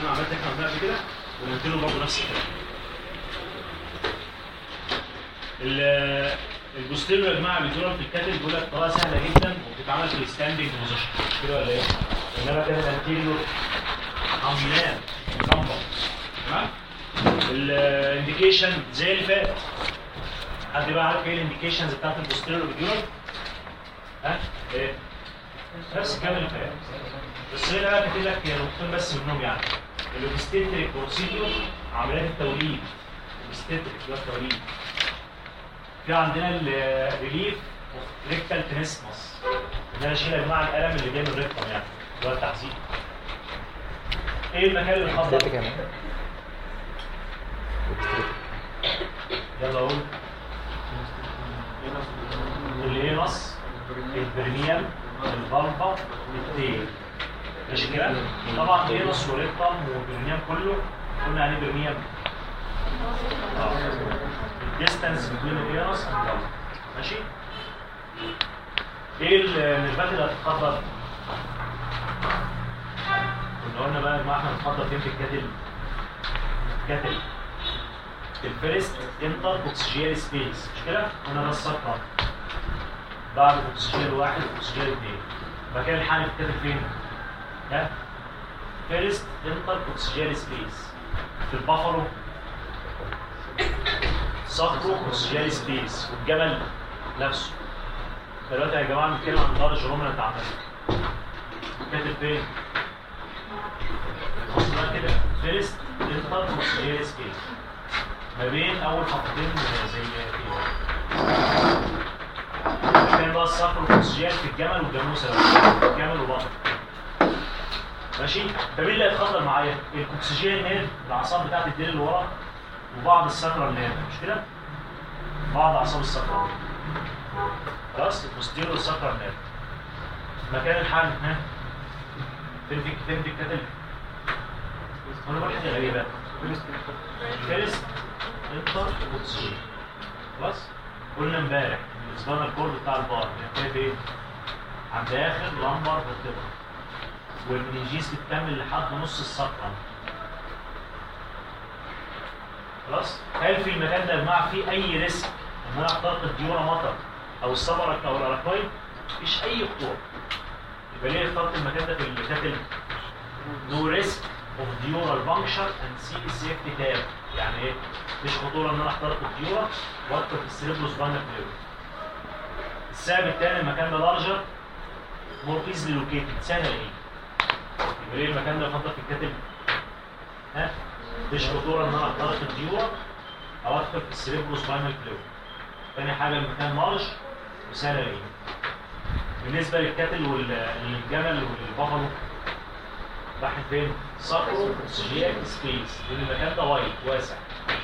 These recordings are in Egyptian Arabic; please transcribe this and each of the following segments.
زي ما عملت احنا قلنا قبل كده وننتله برضه نفس الكلام ال- البوستيريور يا جماعه بيدور في الكاتل بيقول لك طريقه سهله جدا وبتتعمل في الستاندنج بوزيشن مش كده ولا ايه؟ انما كده الانتيريور عملان كمبر تمام؟ الانديكيشن زي اللي فات حد بقى عارف ايه الانديكيشنز بتاعت البوستيريور بيدور؟ ها؟ ايه؟ نفس الكلام اللي فات بس هنا بقى كاتب لك هي نقطتين بس منهم يعني الاوبستيتريك بروسيدور عمليات التوليد الاوبستيتريك اللي هو التوليد في عندنا الريليف اوف ريكتال تنسمس ان انا اشيل يا جماعه الالم اللي جاي من الريكتم يعني اللي هو التحزيق ايه المكان اللي ده مخبط كمان يلا قول اللي هي نص البرنيال الفالفا التيل ماشي كده طبعا ايه نص وريكتم والبرنيال كله قلنا عليه برنيال الديستانس بين اليانس ماشي ايه النسبات اللي هتتخطط كنا قلنا بقى ما احنا هنتخطط فين في الكاتل كاتل الفيرست انتر اوكسجين سبيس مش كده قلنا ده السطر بعد اكسجين واحد اكسجين اثنين مكان الحامل في الكاتل فين ها فيرست انتر اوكسجين سبيس في البافالو صخره اوكسجين سبيس والجبل نفسه دلوقتي يا جماعه بنتكلم عن دار الجرومنا بتاع امريكا كاتب فين؟ بص بقى كده فيرست انتر اوكسجين سبيس ما بين اول خطوتين زي كده كان بقى الصخر والاكسجين في الجمل والجاموسه بقى. الجمل وبطن ماشي فمين اللي هيتخطر معايا الاكسجين نيرف الاعصاب بتاعت الديل اللي ورا وبعض السكرة نيرف مش كده بعض اعصاب السكرة خلاص البوستيرو والسكرة نيرف مكان الحمل ها فين في فين في الكتل انا بقول حاجه غريبه فيرست انتر اوكسجين خلاص قلنا امبارح ان السبانر كورد بتاع البار بينتهي فين عند اخر لمبر فيرتبرا والمنيجيس بتكمل لحد نص السكرة خلاص هل في المكان ده يا جماعه في اي ريسك ان انا اخترق الديورا مطر او الصبرك او الاراكويد مفيش اي خطوره يبقى ليه اخترت المكان ده في الكاتل نو ريسك اوف ديورال بانكشر اند سي اس اف تاب يعني ايه مش خطوره ان انا اخترق الديورا وادخل في السيربروس بانا فلويد السبب الثاني المكان ده لارجر مور ايزلي لوكيتد سهل ايه يبقى ليه المكان ده يفضل في الكاتب ها مش خطوره ان انا اخترق الديورا او ادخل في السيربروس باينال فلويد تاني حاجه المكان لارج وسهل ايه بالنسبه للكاتل والجمل والبفلو راح فين؟ صقره سجياك سبيس لان المكان ده وايد واسع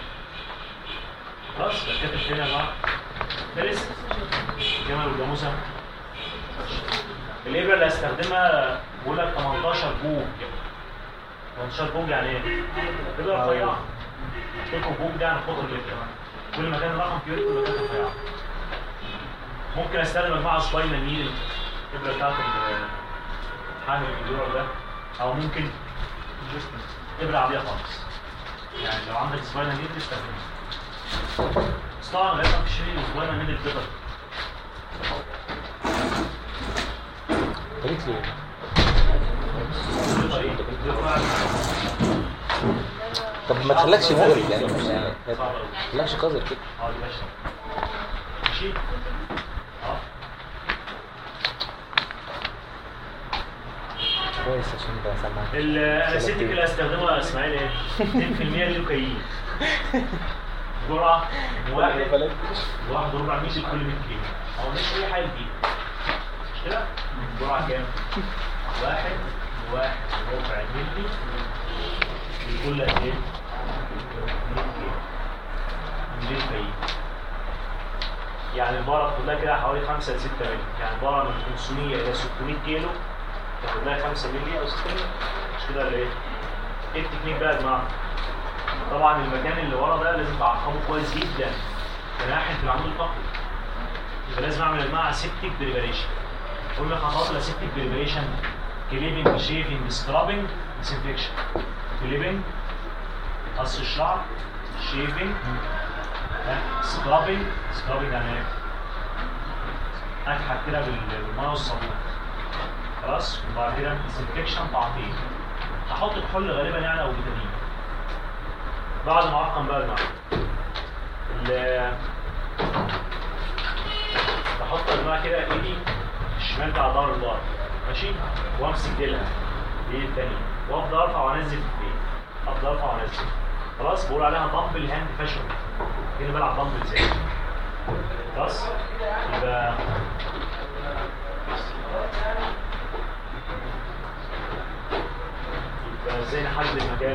خلاص يبقى الكاتل فين يا جماعه؟ فيرست الجمل والجاموسه الابره اللي هستخدمها بقول لك 18 بوج 18 بوج يعني ايه؟ ابره رفيعه تلكم بوج ده يعني قطر الابره كل ما كان رقم كبير كل ما كانت رفيعه ممكن استخدم يا جماعه سباينال نيدل الابره بتاعت حامل الجدور ده او ممكن ابره عاديه خالص يعني لو عندك سباينال نيدل استخدمها بس طبعا غالبا مفيش فيه سباينال نيدل بيتر قلت لي طب ما تخلكش مغري يعني مش يعني ما تخلكش قذر كده اه دي ماشي ماشي اه كويس عشان ده سمعت الاسيتيك اللي هستخدمه يا اسماعيل ايه 2% للكايين جرعه واحد واحد وربع ميسي كل 100 كيلو او مش اي حاجه جديده مش كده جرعه كام واحد واحد وربع ملي لكل قد ايه 100 كيلو من للكايين يعني البقرة كلها كده حوالي 5 ل 6 مللي يعني البقرة من 500 إلى 600 كيلو تاخد لها 5 مللي أو 6 مللي مش كده ولا إيه؟ إيه التكنيك بقى يا جماعة؟ طبعا المكان اللي ورا ده لازم تعقمه كويس جدا كناحية العمود الفقري يبقى لازم أعمل يا جماعة سيبتيك بريباريشن قلنا خطوات الاسيبتيك بريباريشن كليبنج شيفنج سكرابنج ديسنفكشن كليبنج قص الشعر شيفنج سكرابنج سكرابنج يعني ايه؟ اكحت كده بال- بالميه والصابون خلاص وبعد كده ديسنفكشن تعقيم هحط كحول غالبا يعني او فيتامين بعد ما اعقم بقى الماء ال- بحط الماء كده ايدي الشمال على ظهر البار ماشي وامسك ديلها ايدي التانية وافضل ارفع وانزل في ايدي افضل ارفع وانزل خلاص بقول عليها دمبل هاند فاشن كده بلعب دمبل زي خلاص يبقى يبقى ازاي نحدد المكان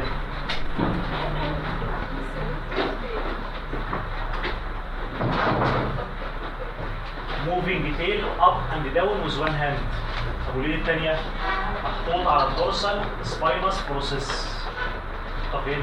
moving tail up and down with one hand طب وليه الثانية؟ محطوط على الدورسال سباينس بروسيس طب فين؟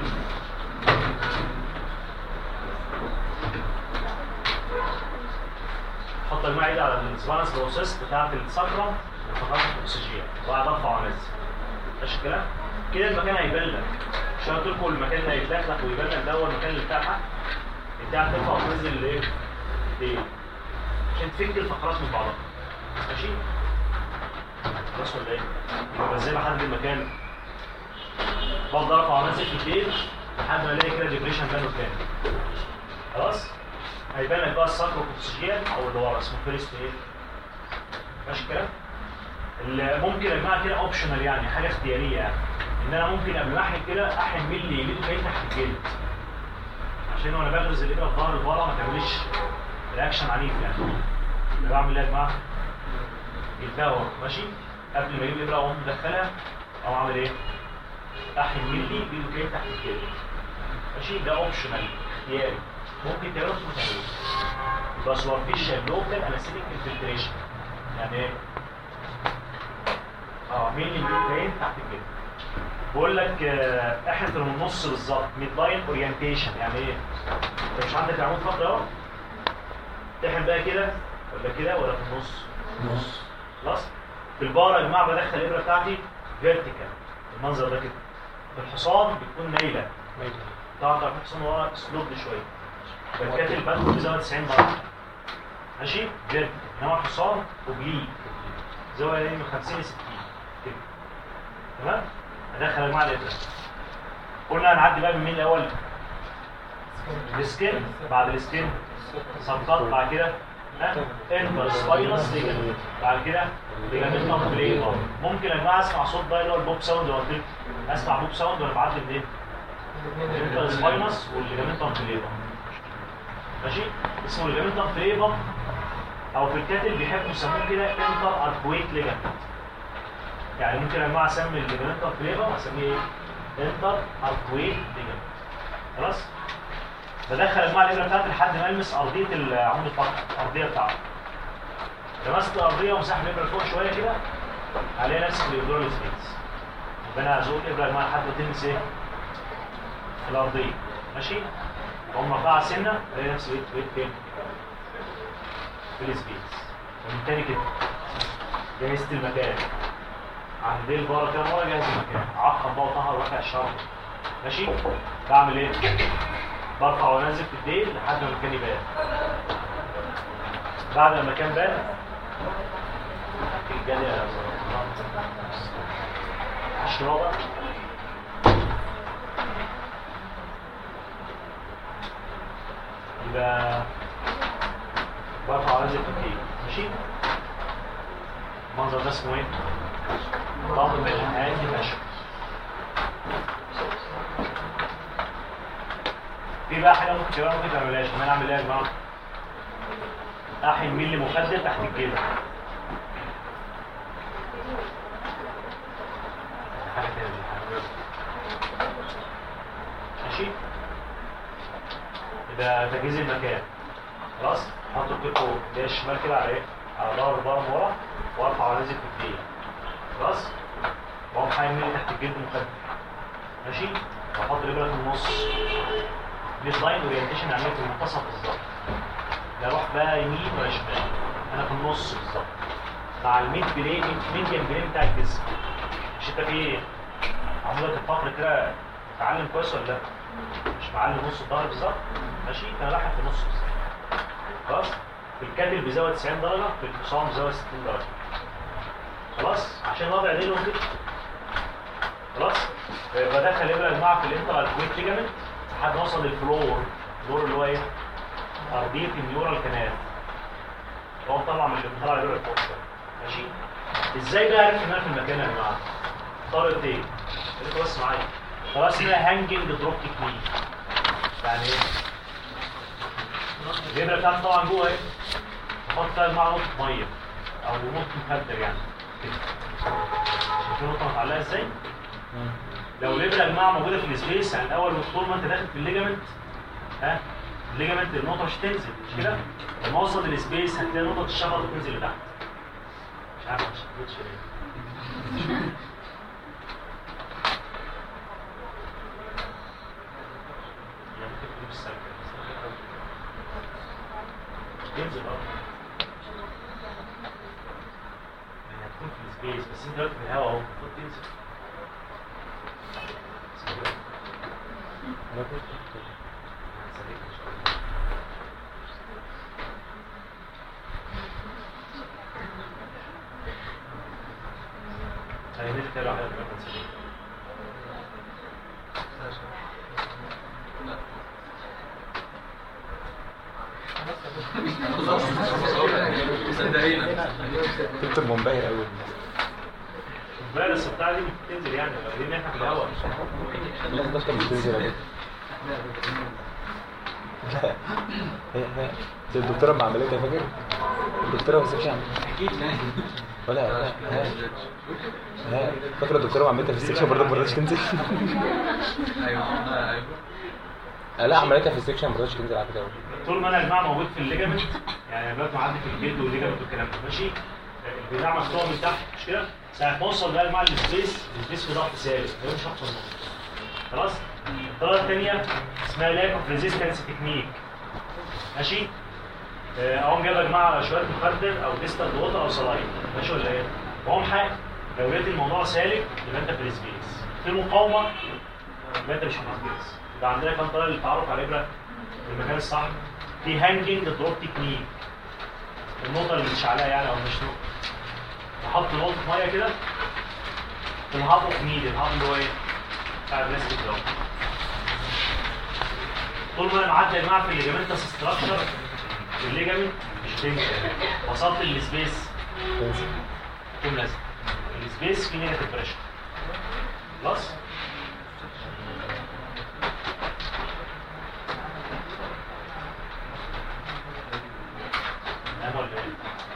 احط المعدة على السباينس بروسيس بتاعت السكرم وفقرات الاكسجين وبعد ارفع وانزل ماشي الكلام؟ كده المكان هيبان لك مش أنا قلت لكم المكان اللي هيتلخلخ ويبان لك ده هو المكان اللي بتاعها انت هترفع وتنزل الايه؟ ايه؟ عشان تفك الفقرات من بعضها ماشي خلاص ولا ايه يبقى ازاي بحدد المكان بفضل ارفع وانزل في الديل لحد ما الاقي كده ديبريشن بان قدامي خلاص هيبان لك بقى الساكرو اوكسجين او اللي ورا اسمه فيرست ايه ماشي الكلام اللي ممكن يا جماعه كده اوبشنال يعني حاجه اختياريه يعني ان انا ممكن قبل ما احقن كده احقن ملي يمين كده تحت الجلد عشان وانا بغرز الابره في ظهر البره ما تعملش رياكشن عنيف يعني اللي بعمل ايه يا جماعه؟ الدواء ماشي قبل ما يجيب الابره اقوم مدخلها او اعمل ايه؟ احن ملي بايده كده تحت الجلد ماشي ده اوبشنال اختياري ممكن تعمله ممكن تعمله يبقى سوبرفيشال لوكال انستيك انفلتريشن يعني ايه؟ اه ملي بايده كده تحت الجلد بقول لك آه، احنا في النص بالظبط ميد لاين اورينتيشن يعني ايه؟ انت مش عندك عمود فقري اهو تحن بقى كده ولا كده ولا في النص؟ نص خلاص في البارة يا جماعه بدخل الابره بتاعتي فيرتيكال المنظر ده كده في الحصان بتكون نايله طبعا في الحصان ورا سلوب شويه فالكاتل بدخل بزاويه 90 درجه ماشي فيرتيكال انما الحصان اوبليك زاويه من 50 ل 60 كده تمام ادخل يا جماعه الابره قلنا هنعدي بقى من مين الاول السكين بعد السكين سبقات بعد كده انتر سباينس ليجامنت بعد كده ليجامنت امبليفر ممكن يا جماعه اسمع صوت بقى اللي هو البوب ساوند اللي قلت لكم اسمع بوب ساوند وانا بعدي منين؟ انتر سباينس والليجامنت امبليفر ماشي اسمه ليجامنت امبليفر او في الكاتل بيحبوا يسموه كده انتر اركويت ليجامنت يعني ممكن يا جماعه اسمي الليجامنت امبليفر اسميه ايه؟ انتر اركويت ليجامنت خلاص؟ بدخل الماء الابره بتاعتي لحد ما المس ارضيه العمود الفقري الارضيه بتاعته لمست الارضيه ومسحب الابره فوق شويه كده عليها نفس الايدرول سبيس يبقى انا ازوق الابره الماء لحد ما تلمس ايه؟ الارضيه ماشي؟ واقوم رافعها سنه الاقي نفسي بقيت بقيت فين؟ في السبيس ومن تاني كده جهزت المكان عند ديل بره كده مره جهز المكان عقم بقى وطهر وقع الشر ماشي؟ بعمل ايه؟ برفع وانزل في الديل لحد ما المكان يبان بعد ما المكان بان الجدي يا عشرة بقى يبقى برفع وانزل في الديل ماشي المنظر ده اسمه ايه؟ ضغط بالحياة ماشي في بقى حاجه ممكن تبقى ممكن تعملهاش ما انا اعمل ايه يا جماعه احن ملي مخدر تحت الجلد حاجه تانية دي، حاجة. ماشي يبقى تجهيز المكان خلاص احط الكتف اللي هي الشمال كده على ايه على ظهر البار من ورا وارفع وانزل في الديل خلاص واقوم حاين ملي تحت الجلد مخدر ماشي واحط الابره في النص ميد لاين اورينتيشن يعني في المنتصف بالظبط لا اروح بقى يمين ولا شمال انا في النص بالظبط مع الميد بلين ميديان بلين بتاع الجسم مش انت في عمودك الفقر كده اتعلم كويس ولا لا مش معلم نص الظهر بالظبط ماشي كان رايح في نص خلاص في الكاتل بيزود 90 درجه في الحصان بيزود 60 درجه خلاص عشان الوضع ده لهم كده خلاص بدخل ابره يا جماعه في الانتر الكويت ليجامنت لحد ما اوصل للفلور الفلور اللي هو ايه ارضيه النيورال كانال هو مطلع من طلع الابره فوق ماشي ازاي بقى عرفت ان انا في المكان يا جماعه طارت ايه خليكوا بس معايا خلاص اسمها هانجنج دروب تكنيك يعني ايه الابره بتاعتي طبعا جوه ايه احط فيها مع نقطه ميه او نقطه مخدر يعني كده شايفين النقطه متعلقه ازاي لو الابره يا جماعه موجوده في السبيس يعني الاول طول ما انت داخل في الليجامنت ها الليجامنت النقطه مش تنزل مش كده لما اوصل للسبيس هتلاقي نقطه الشفط بتنزل لتحت مش عارف مش شفتش ليه يعني ممكن تجيب السلك ينزل اه يعني هتكون في السبيس بس انت دلوقتي في الهواء اهو المفروض تنزل هنسلكها ان شاء الله هننزل تاني واحدة دلوقتي هنسلكها صدقينا دكتور منبهر قوي لا بس بتاع دي بتنزل يعني لان احنا في الهواء الناس ده كانت بتنزل عليه لا هي هي دي الدكتوره ما عملتها فاكر الدكتوره ما سابش عمل ولا لا ها ها فاكر الدكتوره ما عملتها في السكشن برضه ما رضتش تنزل ايوه ايوه آه، لا عملتها في السكشن ما رضتش تنزل على فكره طول ما انا يا جماعه موجود في الليجامنت يعني انا دلوقتي معدي في الجلد والليجامنت والكلام ده ماشي البتاع مفتوح من تحت مش كده ساعه ما اوصل بقى يا جماعه للسبيس السبيس في ضغط ثابت هو مش هحصل نقطه خلاص الطريقه الثانيه اسمها لاك اوف ريزيستنس تكنيك ماشي آه، اقوم جايب يا جماعه شويه مخدر او ديستال ووتر او صلاين ماشي ولا ايه واقوم حاجه لو لقيت الموضوع سالك يبقى انت في السبيس في مقاومه يبقى انت مش في السبيس يبقى عندنا كام طريقه للتعرف على الابره في المكان الصح في هانجنج دروب تكنيك النقطه اللي مش عليها يعني او مش نقطه احط نقطه ميه كده في الهاب اوف نيد الهاب اللي هو ايه بتاع البلاستيك ده طول ما انا معدي يا جماعه في الليجامنتس ستراكشر الليجامنت مش تنزل وصلت للسبيس تنزل تقوم لازم السبيس فيه نيجاتيف بريشر خلاص نعم ولا ايه؟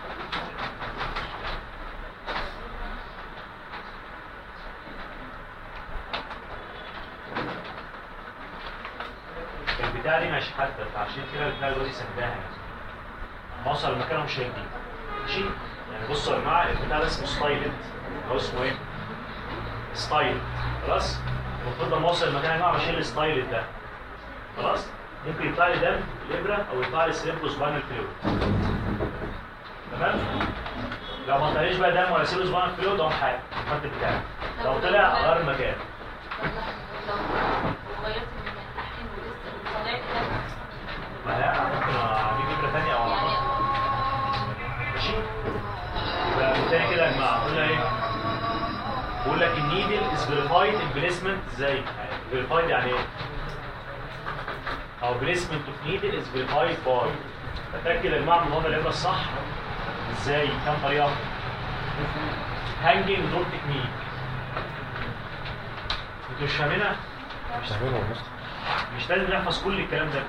البتاع دي مش حادة فعشان كده البتاع دلوقتي سداها يعني لما اوصل المكان مش هيجي ماشي يعني بصوا يا جماعه البتاع ده اسمه ستايلد هو اسمه ايه؟ ستايل خلاص المفروض لما اوصل المكان يا جماعه بشيل الستايلد ده خلاص ممكن يطلع لي دم في الابره او يطلع لي سيربو سباينال فلويد تمام لو ما طلعليش بقى دم ولا سيربو سباينال فلويد اقوم حاجه الخط بتاعي لو طلع اغير المكان ما لا ممكن اجيب ابره ثانيه او ماشي فبالتالي كده يا جماعه قلنا ايه بقول لك النيدل از فيريفايد امبليسمنت ازاي فيريفايد يعني ايه او بليسمنت اوف نيدل از فيريفايد باي اتاكد يا جماعه من وضع الابره الصح ازاي كام طريقه هانجنج دور تكنيك انتوا مش فاهمينها مش فاهمين والله مش لازم نحفظ كل الكلام ده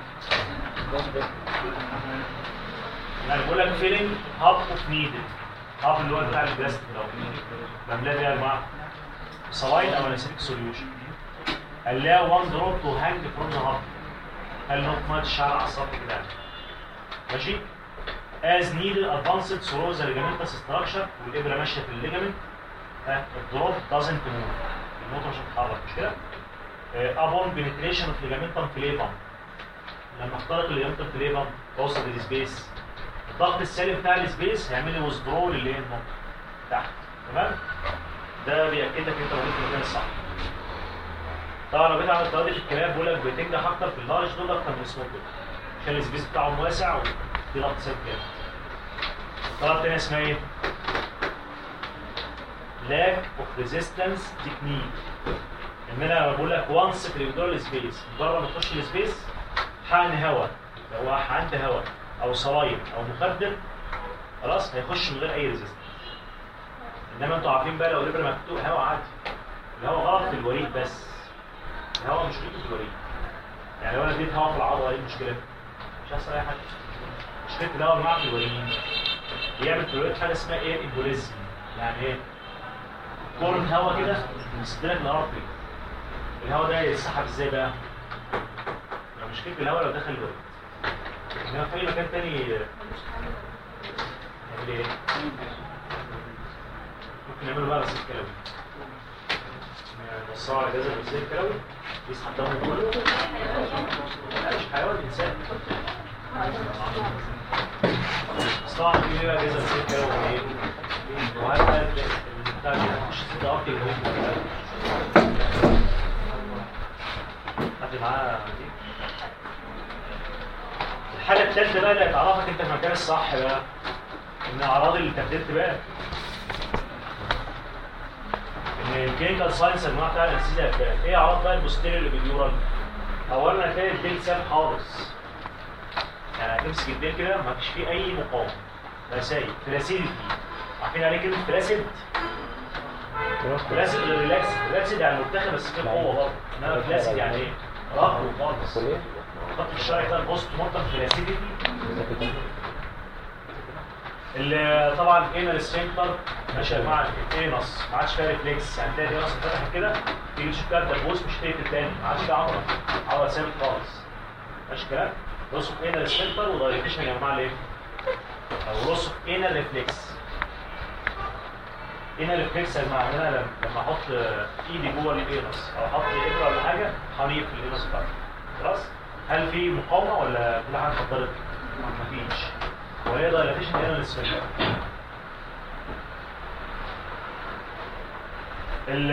يعني بقول لك فيلينج هاب اوف نيدل هاب اللي هو بتاع البلاستيك ده بملاه ده يا جماعه سلايد او انستيك سوليوشن allow one drop to hang from the hub قال نقطة مية الشعر على السطح كده ماشي as needed advanced through the ligamentous structure والإبرة ماشية في الليجامنت ها الدروب doesn't move النقطة مش هتتحرك مش كده آه، upon penetration of ligamentum flavum لما اخترق الليجامنتم فليفم توصل للسبيس الضغط السالب بتاع السبيس هيعمل لي وذرو للي هي النقطة تحت تمام ده بيأكد لك انت موجود في المكان الصح طبعا لو جيت عملت تقضي في الكلام بقول لك بتنجح اكتر في اللارج دول اكتر من السمول دول عشان السبيس بتاعهم واسع ودي ضغط ثابت كده الطريقه التانيه اسمها ايه؟ lack of resistance technique ان انا لما بقول لك وانس في الابدال سبيس مجرد ما تخش السبيس حقن هواء لو حقنت هواء او صلايم او مخدر خلاص هيخش من غير اي ريزيستنس انما انتوا عارفين بقى لو الابره مفتوح هواء عادي الهواء غلط في الوريد بس الهواء مش في الوريد يعني لو انا اديت هواء في العضله ايه المشكله؟ مش هيحصل اي حاجه مشكله الهواء مع في الوريد بيعمل في الوريد حاجه اسمها ايه امبوليزم يعني ايه؟ كورة هواء كده يسدلك الارض الهواء ده يتسحب ازاي بقى؟ لو مشكله الهواء لو دخل الوريد انما في اي مكان تاني يعمل ايه؟ ممكن يعملوا بقى رصيد كلوي نوصلوا على جهاز الرصيد الكلوي يسحب دم جوه لا مش حيوان انسان بس طبعا في بقى جهاز الرصيد الكلوي ايه؟ وعارف بقى البتاع ده مش ست ارتي حد معاه دي الحاجه الثالثه بقى اللي هتعرفك انت في المكان الصح بقى ان اعراض التبديل بقى ان الكلينيكال ساينس يا جماعه بتاع الانستيزيا افلام ايه اعراض بقى البوستيريور اللي بيديورال اولا هتلاقي الديل ساب خالص يعني هتمسك الديل كده ما فيش فيه اي مقاومه ده سايب فلاسيدتي عارفين عليه كلمه فلاسيد فلاسيد ريلاكس ريلاكسد يعني مرتخي بس فيه قوه برضه انما فلاسيد يعني ايه رخو خالص خط الشرعي بتاع البوست مورتم فلاسيدتي اللي طبعا انر سفنكتر ماشي يا جماعه الانس ما عادش فيها ريفلكس يعني تلاقي الانس اتفتحت كده تيجي تشوف كده البوست مش هتقفل تاني ما عادش فيها عضله عضله ثابت خالص ماشي الكلام رسم انر سفنكتر ودايليتيشن يا جماعه ليه؟ او رسم انر ريفلكس انر ريفلكس يا جماعه انا لما لما احط ايدي جوه الانس او احط ابره ولا حاجه هنيق في الانس بتاعتي خلاص هل في مقاومه ولا كل حاجه اتفضلت؟ مفيش وهي دايلاتيشن هنا للسفنكتر ال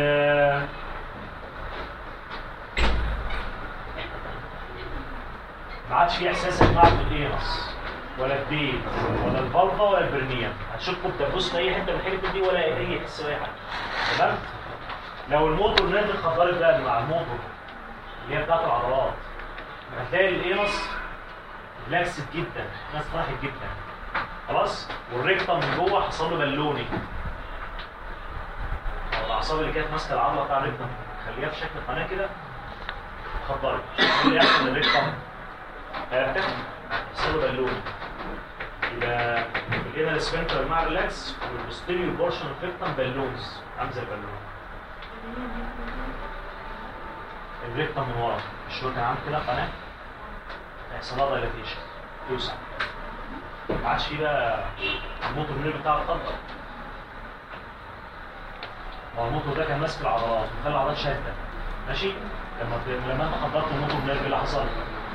ما عادش في احساس يا جماعه بالانس ولا الديل ولا الفالفا ولا البرنيا هتشوفوا بتبص في اي حته من الحته دي ولا اي حس ولا اي حاجه تمام لو الموتور نازل اتخدرت بقى مع الموتور اللي هي بتاعت العضلات هتلاقي الانس ريلاكسد جدا ناس فرحت جدا خلاص والريكتم من جوه حصل له بالوني الاعصاب اللي كانت ماسكه العضله بتاع الريكتم خليها في شكل قناه كده خضرت ايه اللي يحصل للريكتم هيرتفع يحصل له بالوني يبقى الانر سفنكتر مع ريلاكس والبوستيريور بورشن اوف ريكتم بالونز عامل زي البالون الريكتم من ورا مش هو كان عامل كده قناه هيحصل لها دايلاتيشن توسع ما عادش فيه بقى الموتور نير بتاع الخضر هو الموتور ده كان ماسك العضلات وخلى العضلات شاده ماشي لما لما انت خدرت الموتور نير ايه اللي حصل؟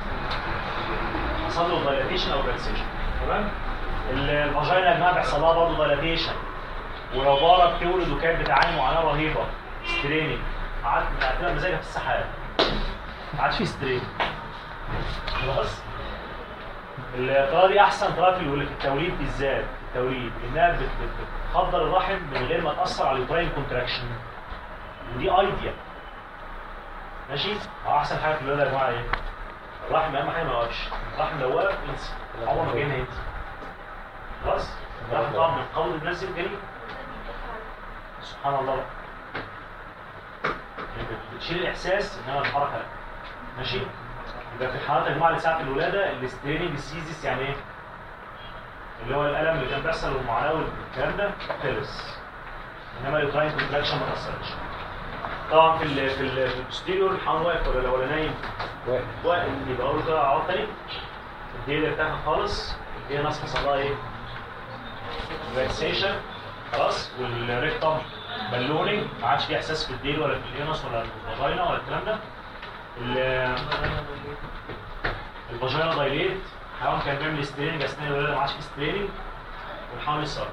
حصل له دايلاتيشن او ريلاكسيشن تمام؟ الفاجينا يا جماعه بيحصل لها برضه دايلاتيشن والعباره بتولد وكانت بتعاني معاناه رهيبه ستريننج قعدت هتبقى مزاجها في السحاب ما عادش في سترين خلاص الطريقه دي احسن طريقه في الولد- في التوليد بالذات التوليد انها بت- بت- بتخدر الرحم من غير ما تاثر على اليوتراين كونتراكشن ودي ايديا ماشي هو احسن حاجه في الولاده يا جماعه ايه الرحم اهم حاجه ما يوقفش الرحم لو وقف انسى عمره ما كان هينسى خلاص الرحم طبعا من قول الناس الجليل سبحان الله بقى. يعني بت- بتشيل الاحساس انما الحركه لا ماشي يبقى في الحالات يا جماعه اللي ساعه الولاده الاستريننج السيزيس يعني ايه؟ اللي هو الالم اللي كان بيحصل والمعاناه والكلام ده خلص انما اليوتراين كونتراكشن ما تاثرش طبعا في ال في ال في البوستيريور الحمل واقف ولا ولا نايم واقف واقف يبقى اقول له كده عوض تاني الدنيا ارتاحت خالص الدنيا ناس حصل لها ايه؟ ريلاكسيشن خلاص والريكتم بالونينج ما عادش فيه احساس في الديل ولا في الانس ولا الفاجينا ولا الكلام ده ال- الفاجينا دايليت الحيوان كان بيعمل ستريننج اثناء الولاده ما عادش فيه ستريننج والحمل صار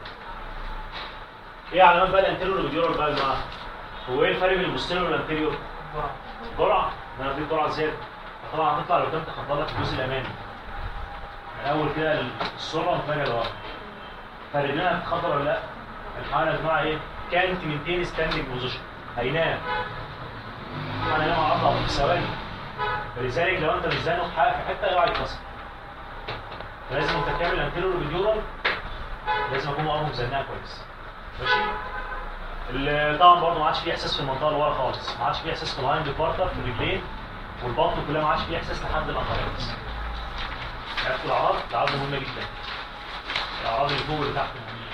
ايه علامات بقى الانتيريور والفيديورال بقى يا جماعه؟ هو ايه الفرق بين البوستيريور والانتيريور؟ جرعه انا اديت جرعه زياده طبعا هتطلع لقدام تخبط لك الجزء الامامي من اول كده السره متجهه لورا فرجلنا هتتخبط ولا لا الحاله يا جماعه ايه كانت مينتين ستاندنج بوزيشن هينام انا هنام على الارض في ثواني فلذلك لو انت مش زانق في حاجه في حته اوعى يتكسر لازم انت تعمل انتيريور باليورال لازم اكون واقف مزنقه كويس ماشي ال- طبعا برضه ما عادش فيه احساس في المنطقه اللي ورا خالص ما عادش فيه احساس في الهايند كوارتر في الرجلين والبطن كلها ما عادش فيه احساس لحد الاخرين عرفت الاعراض الاعراض مهمه جدا الاعراض اللي فوق واللي تحت مهمه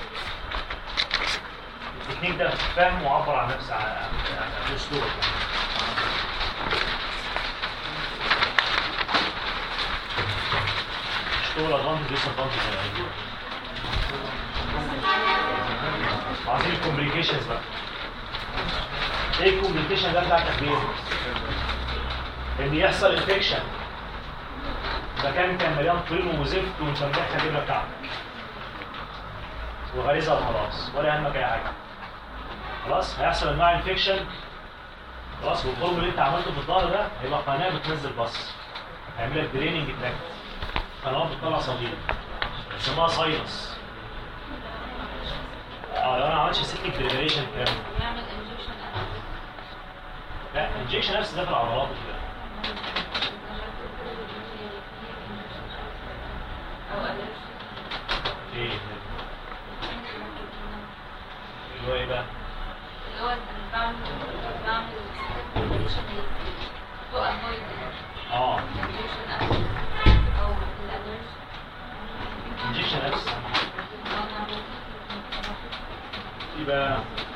التكنيك ده فاهم وعبر عن نفسه عن عن- عن اسلوبك يعني. اشتغل ادفانتج لسه ادفانتج عايزين الكومبليكيشنز بقى ايه الكومبليكيشن ده بتاع التخدير ان يحصل انفكشن مكان كان مليان طين وزفت وانت مدخل الابره بتاعتك وغريزه وخلاص ولا يهمك اي حاجه خلاص هيحصل انواع انفكشن خلاص والقرب اللي انت عملته في الظهر ده هيبقى قناه بتنزل بص هيعمل لك دريننج تراكت قنوات بتطلع صديد اسمها ساينس اه لو انا ما عملتش سيتنج بريبريشن كام يعمل انجكشن لا انجكشن نفس ده في العضلات كده او الرجي ايه اللي هو ايه بقى اللي هو أنا بعمل بعمل انجكشن تو افويد اه انجكشن او الالرجي انجكشن نفس او نعمل يبقى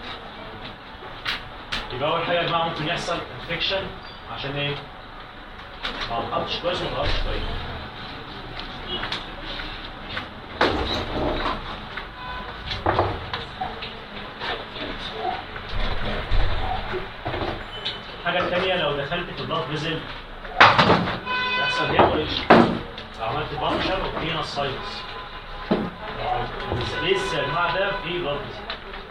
يبقى اول حاجه يا جماعه ممكن يحصل انفكشن عشان ايه ما تحطش كويس وما تحطش كويس الحاجه الثانيه لو دخلت في البلاد فيزل يحصل هيموريج لو عملت بانشر وفينا الساينس لسه النوع ده فيه بلاد فيزل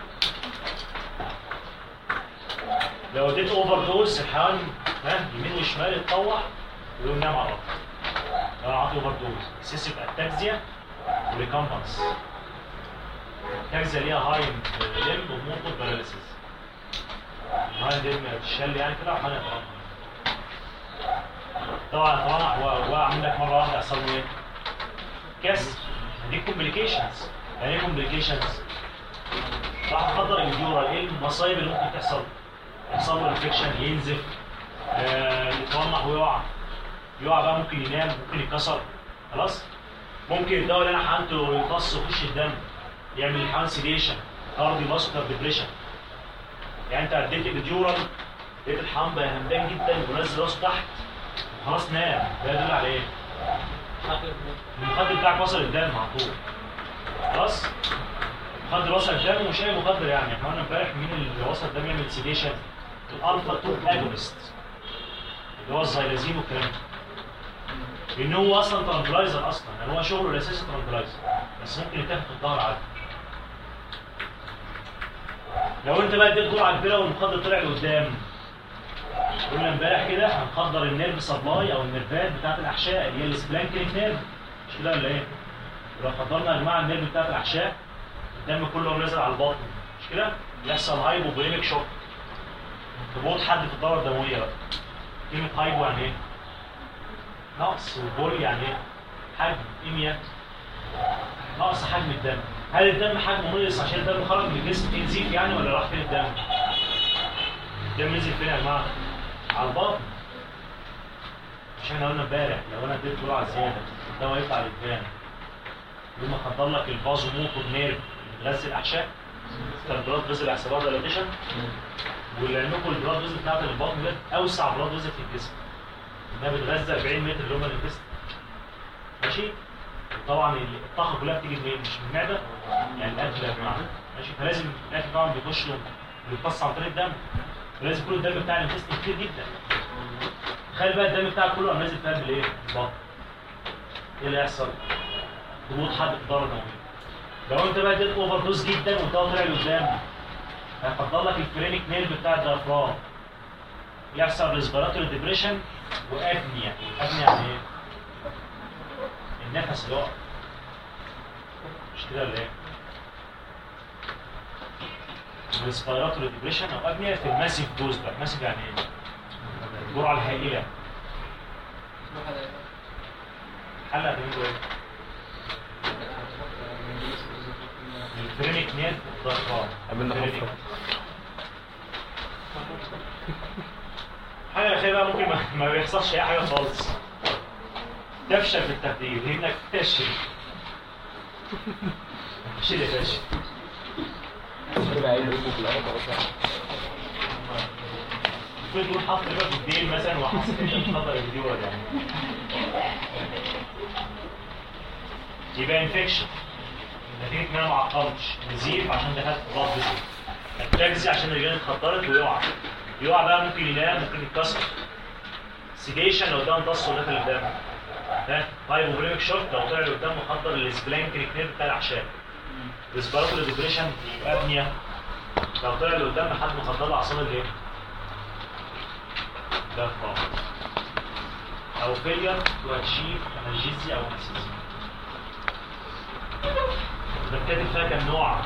لو اديت اوفر دوز الحيوان ها يمين وشمال يتطوع ويقوم نام على الارض لو انا عطي اوفر دوز سيسيف اتاكزيا وريكمبنس الاتاكزيا ليها هايند ليمب وموتور باراليسيس الهايند ليمب تشل يعني كده وحاجه يترمى طبعا طبعا هو وقع منك مره واحده يحصل له ايه؟ كسر دي كومبليكيشنز يعني ايه كومبليكيشنز؟ راح تقدر الجورال ايه المصايب اللي ممكن تحصل؟ يحصل له انفكشن ينزف آه، يترنح ويقع يقع بقى ممكن ينام ممكن يتكسر خلاص ممكن الدواء اللي انا حقنته يمتص ويخش الدم يعمل الحقن سيديشن كارديو فاسكولار ديبريشن يعني انت اديت الجورال لقيت الحقن بقى همدان جدا ونزل راسه تحت وخلاص نام ده يدل على ايه؟ المخدر بتاعك وصل الدم على طول خلاص مخدر وصل الدم ومش اي مخدر يعني احنا قلنا امبارح مين اللي وصل الدم يعمل سيديشن الالفا 2 اجونست اللي هو الزيلازين والكلام ده لان هو اصلا ترانكلايزر اصلا يعني هو شغله الاساسي ترانكلايزر بس ممكن يتاخد في الظهر عادي لو انت بقى اديت جرعه كبيره والمخدر طلع لقدام قلنا امبارح كده هنخدر النيرف سبلاي او النيرفات بتاعت الاحشاء اللي هي السبلانكينج نيرف مش كده ولا ايه؟ لو خدرنا يا جماعه النيرف بتاعت الاحشاء الدم كله نازل على البطن مش كده؟ يحصل هايبوبوليميك شوك هبوط حد في الدوره الدمويه بقى كلمه هايبو يعني ايه؟ نقص وبول يعني ايه؟ حجم ايميا نقص حجم الدم هل الدم حجمه نقص عشان الدم خرج من الجسم تنزيف يعني ولا راح فين الدم؟ الدم نزل فين يا جماعه؟ على البطن مش احنا قلنا امبارح لو انا اديت جرعه زياده الدواء يطلع لقدام يقوم اخدر لك الفازو موتور نيرف اللي بتغذي الاحشاء كان بلاد فيزل احسبها دايلاتيشن ولعلمكم البلاد فيزل بتاعت البطن ده اوسع بلاد فيزل في الجسم انها بتغذي 40 متر اللي هم الانتست ماشي طبعا الطاقه كلها بتيجي منين مش من المعده يعني الاكل يا جماعه ماشي فلازم الاكل طبعا بيخش له بيمتص عن طريق الدم فلازم يكون الدم بتاع الانتست كتير جدا تخيل بقى الدم بتاعك كله قام نازل في قلب الايه؟ البطن ايه اللي هيحصل؟ ضغوط حد في الدوره الدمويه لو انت بقى اديت اوفر دوز جدا والدواء طلع لقدام هيفضل لك الفرينك نيرف بتاع الديافرام يحصل ريسبيراتوري ديبريشن وابنيا ابنيا يعني ايه؟ النفس يقع مش كده ولا ايه؟ ريسبيراتوري ديبريشن او ابنيا في الماسيف دوز بقى ماسيف يعني ايه؟ الجرعه الهائله حلقه هتعملوا ايه؟ الفرينيك نيت ضغطان عملنا حفرة حاجه الاخيره بقى ممكن ما, ما بيحصلش اي حاجه خالص تفشل في التخدير هي انك تفشل فشل يا فاشل كده عايز يجيبه في الأرض أصلا كنت تقول حط ربا في الدين مثلا وحسيت انت بتخطر الفيديو ولا يعني يبقى انفكشن نتيجه ان انا ما عقمتش نزيف عشان دخلت في بلاد فيسل التاكسي عشان الرجال اتخطرت ويقع يقع بقى ممكن ينام ممكن يتكسر سيديشن لو ده امتص ودخل الدم ده هايبوبريميك شوك لو طلع لقدام مخدر السبلانكريك نيرف بتاع الاعشاب ريسبيراتوري ديبريشن ابنيا لو طلع لقدام حد مخدر له اعصاب الايه؟ ده خالص او فيلير تو اتشيف انرجيزي او انستيزي ده كاتب فيها كام نوع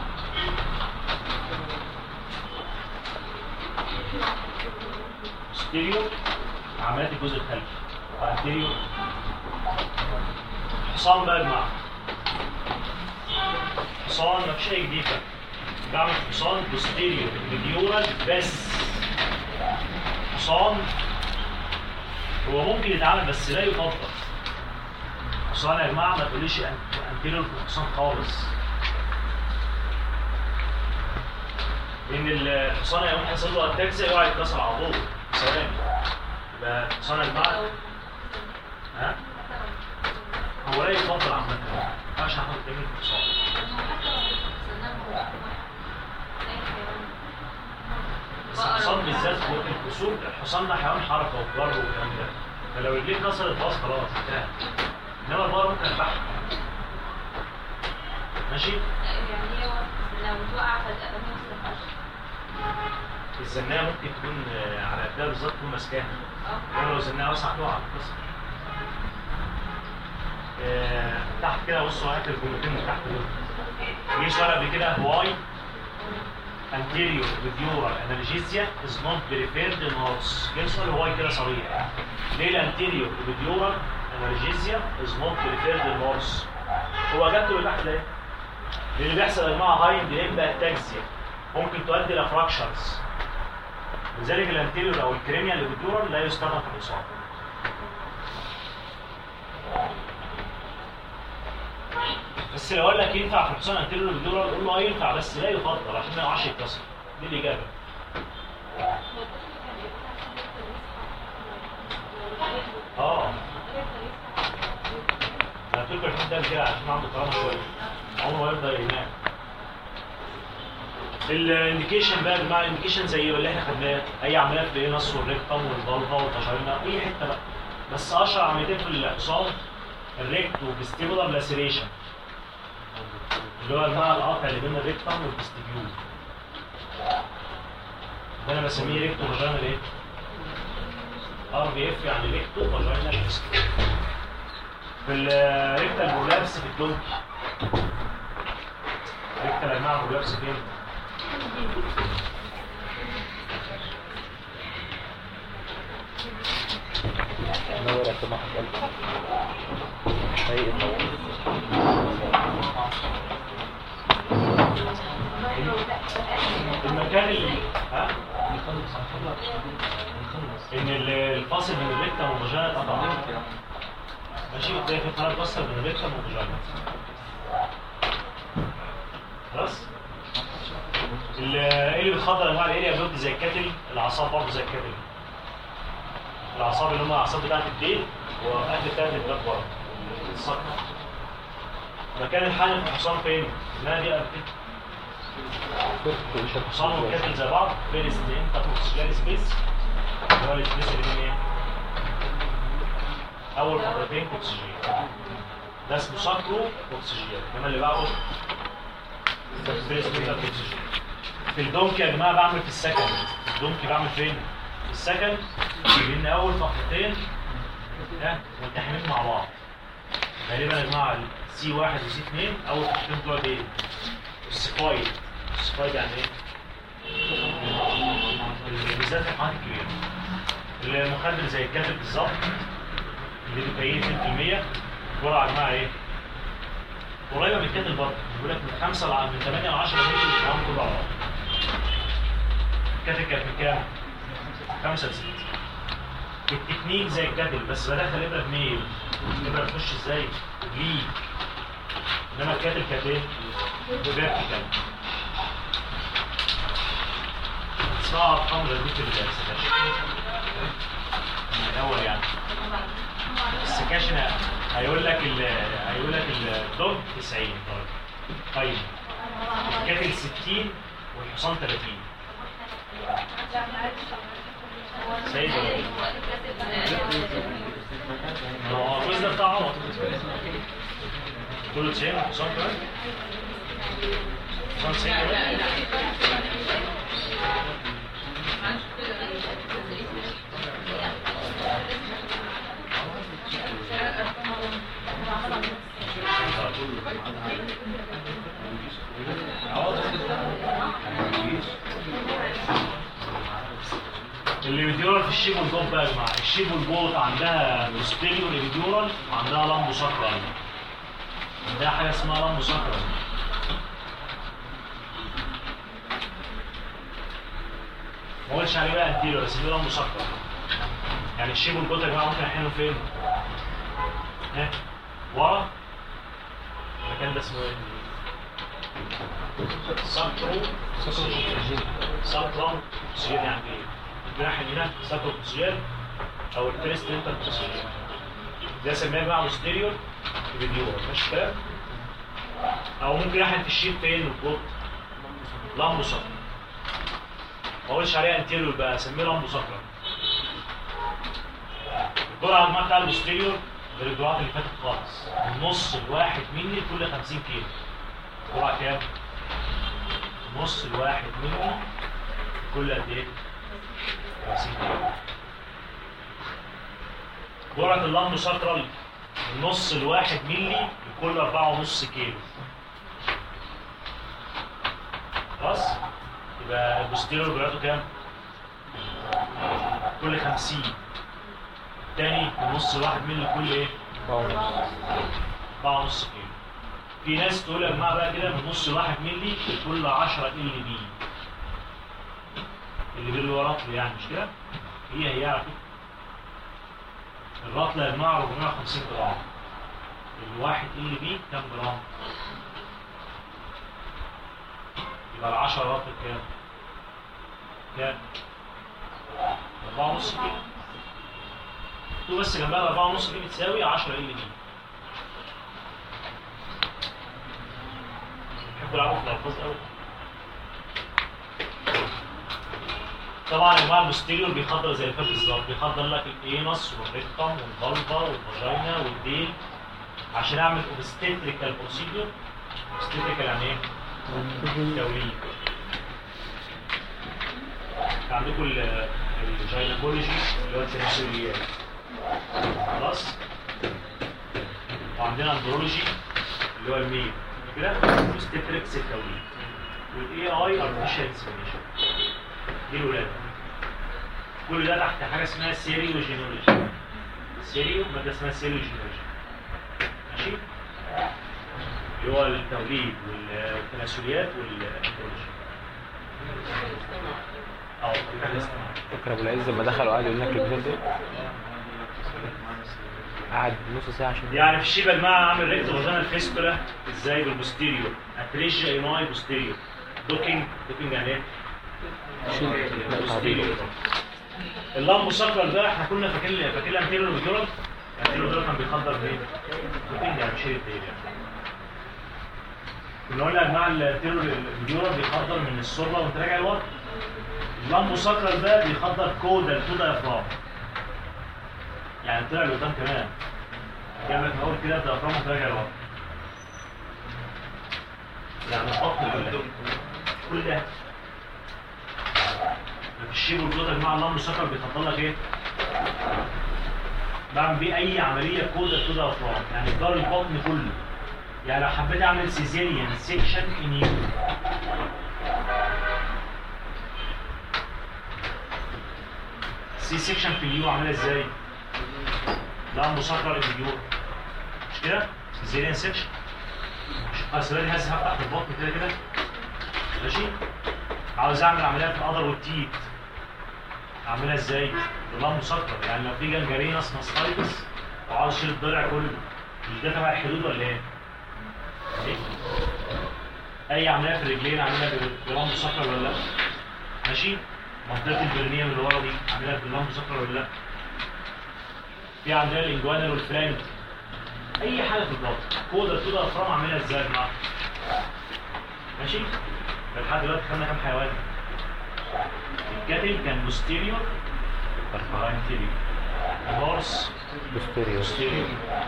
ستيريو عمليات الجزء الخلفي وانتيريو حصان بقى يا جماعه حصان مفيش اي جديد بقى بعمل حصان بوستيريو ميديورال بس حصان هو ممكن يتعمل بس لا يفضل حصان يا جماعه ما تقوليش انتيريور في الحصان خالص لان الحصان هيقوم يحصل له اتاكس يقع يتكسر على طول ثواني يبقى الحصان يا جماعه ها هو لا يفضل عامه ما ينفعش احط قدامي الحصان بس الحصان بالذات في وقت الكسور الحصان ده حيوان حركه وضر والكلام ده فلو رجليه اتكسرت خلاص خلاص انتهى انما البقر ممكن يذبحها ماشي يعني هو لو وقع فجأة ما يصلحش الزنايه ممكن تكون آه، على قدها بالظبط تكون ماسكاها اه انما لو الزنايه واسعه تقع تتكسر آه، تحت كده بصوا هات الجملتين من تحت دول في سؤال قبل كده واي anterior radial analgesia is not preferred in horse جه سؤال واي كده صريح ليه الانتيريور radial analgesia is not preferred in horse هو اجابته اللي تحت ده ايه؟ اللي بيحصل يا جماعه هايند ليمبا اتاكسيا ممكن تؤدي الى فراكشرز لذلك الانتيريور او الكرينيال ريديورال لا يستخدم في الاصابه بس لو قال لك ينفع في الحصان انتيريور ريديورال قول له اه ينفع بس لا يفضل عشان ما يقعش يتكسر دي الاجابه اه انا قلت لكم الحين ده كده عشان عنده كرامه شويه عمره ما يرضى ينام الانديكيشن بقى يا جماعه الانديكيشن زي اللي احنا خدناه اي عمليات في الانس والريكتم والفالفا والفاجينا اي حته بقى بس اشهر عمليتين في الحصان الريكت والفيستيبولار لاسيريشن اللي هو الماء القاطع اللي بين الريكتم والفيستيبيول ده انا بسميه ريكتو فاجينا ايه؟ ار بي اف يعني ريكتو فاجينا فيستيبيول في الريكتال بولابس في الدونكي ريكتال يا جماعه بولابس فين؟ نور يا سماح قلبي طيب المكان اللي ها ان ال- الفاصل بين الريكتم والفاجينا اتقطع ماشي تلاقي في قناه فاصل بين الريكتم والفاجينا خلاص ال- ايه اللي بيتخضر انواع الاريا بيض زي الكتل الاعصاب برضه زي الكتل الاعصاب اللي هم الاعصاب بتاعت الديل واهل بتاعت الباب بره الصقر مكان الحامل في الحصان فين؟ ما دي أرتك. الحصان والكتل زي بعض بين الاثنين تاخد اكسجين سبيس اللي هو السبيس اللي بين ايه؟ اول مرتين اكسجين ده اسمه ساكرو اكسجين انما اللي بعده سبيس بتاعت اكسجين في الدونكي يا جماعه بعمل في السكن في الدونكي بعمل فين؟ في السكن لان اول فقرتين ها ملتحمين مع بعض غالبا يا جماعه سي واحد وسي اثنين اول فقرتين بتوع ايه؟ السفايد السفايد يعني ايه؟ بالذات في الحالات الكبيره المخدر زي الكاتب بالظبط اللي بيكين 2% جرعه يا جماعه ايه؟ قريبه من الكاتل برضه بيقول لك من 5 ل من 8 ل 10 مللي الجرام كله على بعض الكاتل كانت من كام؟ 5 ل 6 التكنيك زي الكاتل بس بدخل ابره بميل الابره بتخش ازاي؟ بليد انما الكاتل كانت ايه؟ فيرتيكال اسمها ارقام غريبه السكاشن من الاول يعني السكاشن هيقول لك ال هيقول لك الدوج 90 درجه طيب الكاتل 60 والحصان 30 سيد ولا ايه؟ هو الجزء ده بتاع عمر كله 90 والحصان كمان حصان 90 كمان اللي بيديورال في الشيب والجوب بقى يا جماعه الشيب والجوب عندها بوستيريور ايبيديورال وعندها لامبو ساكرال عندها حاجه اسمها لامبو ساكرال ما قلتش عليه بقى انتيريور بس دي لامبو ساكرال يعني الشيب والجوب يا جماعه ممكن احيانا فين؟ ها ورا المكان ده اسمه ايه؟ ساكرو ساكرو سير يعني ايه؟ الجناح هنا ساكرو سير او الكريست انتر سير ده سماه بقى بوستيريور فيديو ماشي الكلام؟ او ممكن ناحيه الشيب فين البوت لامبو ساكرو ما اقولش عليها انتيريور بقى اسميه لامبو ساكرو الجرعه الماء بتاع البوستيريور غير الجرعات اللي فاتت خالص النص الواحد مني كل 50 كيلو جرعه كام؟ نص الواحد مني كل قد ايه؟ 50 كيلو جرعه اللمب ساكرال النص الواحد ملي لكل 4.5 كيلو خلاص؟ يبقى البوستيريور جرعته كام؟ كل 50 تاني النص الواحد ملي كل ايه؟ 4.5 كيلو في ناس تقول يا جماعه بقى كده من نص الواحد ملي لكل 10 ال بي اللي بي اللي هو رطل يعني مش كده؟ هي هي على فكره الرطل يا جماعه 450 جرام الواحد ال بي كام جرام؟ يبقى ال 10 رطل كام؟ كام؟ 4.5 كيلو تو بس جنبها 4.5 دي بتساوي 10 ال بي بيحبوا يلعبوا في الالفاظ قوي طبعا يا جماعه البوستيريور بيخضر زي الفات بالظبط بيخضر لك الانس والريكتم والفالفا والفاجينا والديل عشان اعمل اوبستيتريكال بروسيدور اوبستيتريكال يعني ايه؟ توليد عندكم ال- الجاينكولوجي اللي هو التناسليات خلاص وعندنا اندرولوجي اللي هو الميل كده اوبستيتريكس التوليد والاي اي ارتفيشال انسيميشن دي الولاده كل ده تحت حاجه اسمها سيريو جينولوجي سيريو ماده اسمها سيريو جينولوجي ماشي اللي هو التوليد وال- والتناسليات والاندرولوجي اه الحاجة اسمها فاكر ابو العز لما دخل وقعد يقول لك الكلمتين دول قعد نص ساعه عشان يعني في الشيبه يا جماعه عامل ريكت فاجينال فيستولا ازاي بالبوستيريور اتريجيا ايماي بوستيريور دوكينج دوكينج يعني ايه؟ بوستيريور اللامبو ساكرال ده احنا كنا فاكرين فاكرين انتيريور فيجورال انتيريور فيجورال كان بيخدر بايه؟ دوكينج يعني شيل الديل يعني كنا قلنا يا جماعه الانتيريور فيجورال بيخدر من السره وانت راجع لورا اللامبو ساكرال ده بيخدر كودال تو دايفرام يعني طلع لقدام كمان جابك اقول كده الديافرام راجع لورا يعني البطن كله كل ده في الشيب والجلوتة يا جماعه اللمب سكر بيفضل لك ايه؟ بعمل بيه اي عمليه كودا كودا افرام يعني جار البطن كله يعني لو حبيت اعمل سيزيريان سيكشن ان يو سي سيكشن في اليو عاملها ازاي؟ لا مسكر اليو مش كده؟ سيزيريان سيكشن اصل انا هسه هفتح في البطن كده كده ماشي؟ عاوز اعمل عمليه في القدر والتيت اعملها ازاي؟ بالله مسكر يعني لو في جنجرينس ماستايتس وعاوز اشيل الضلع كله مش ده تبع الحدود ولا ايه؟ إيه؟ اي عمليه في الرجلين اعملها بالله مسكر ولا لا؟ ماشي؟ منطقه البرنيه اللي ورا دي اعملها بالله مسكر ولا لا؟ في عندنا الانجوانال والفرانك اي حاجه في البطن كودا كودا افرام اعملها ازاي يا جماعه؟ ماشي؟ لحد دلوقتي خدنا كام حيوان؟ الكاتل كان بوستيريور انتيريور الهورس بوستيريور بوستيريور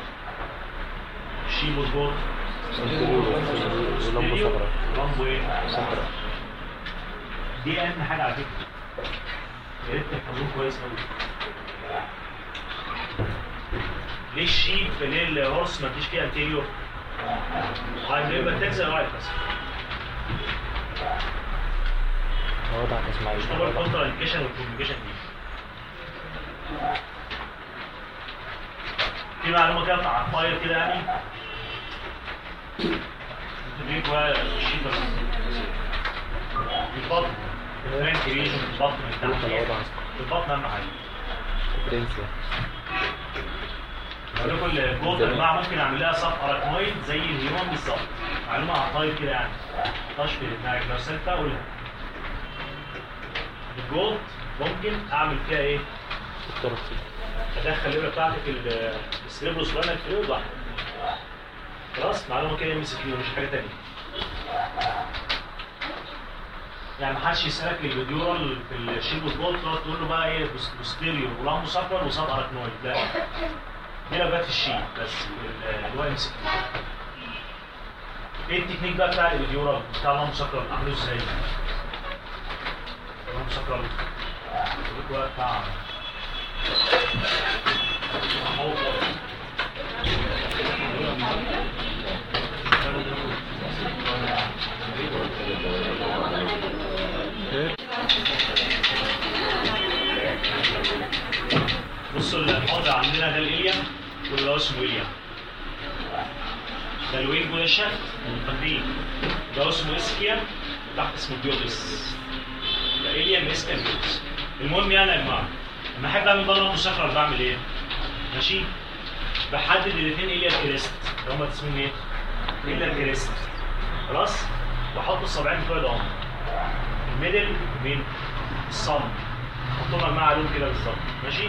الشيب والجوت انتيريور ولمبه صفراء لمبو ايه؟ صفراء دي اهم حاجه على فكره يا ريت تحفظوه كويس قوي ليه الشيب ليه الهورس ما فيش فيه انتيريور؟ هيبقى تكسر رايت بس وضع اسماعيل هو الكونترا انديكيشن والكوميونيكيشن دي في معلومه كده بتاع الفاير كده يعني تدريب بقى الشيء بس البطن الفرنك ريجن البطن من تحت الوضع البطن اهم حاجه برنسيا اقول لكم الجوت يا جماعه ممكن اعمل لها سب اراكنويد زي الهيومن بالظبط معلومه على الطاير كده يعني طش في دماغك لو سبت اقولها الجوت ممكن اعمل فيها ايه؟ الترسي ادخل الابره بتاعتي في ال- السليبروس ولا الفلويد واحده خلاص معلومه كده ام سي كيو مش حاجه ثانيه يعني ما حدش يسالك الفيديورال في الشيب بول تقعد تقول له بقى ايه بوس- بوستيريور ولام مسكر وساب اراكنويد لا دي لو جت في الشيب بس ال- اللي هو ام سي كيو ايه التكنيك بقى بتاع الفيديورال بتاع لام مسكر اعمله ازاي؟ لام مسكر بقول لكم بقى بتاع بصوا الحوض عندنا ده الإليا واللي هو اسمه إليا ده الوينج وده الشهد المقدمين ده اسمه اسكيا وتحت اسمه ديودس ده إليا من اسكيا ديودس المهم يعني يا جماعة لما أحب أعمل بره مسكر بعمل إيه؟ ماشي؟ بحدد الاثنين إليا كريست اللي هما اسمهم إيه؟ إليا كريست خلاص؟ بحط الصابعين بتوعي ده هم الميدل مين؟ الصم حطهم مع لون كده بالظبط ماشي؟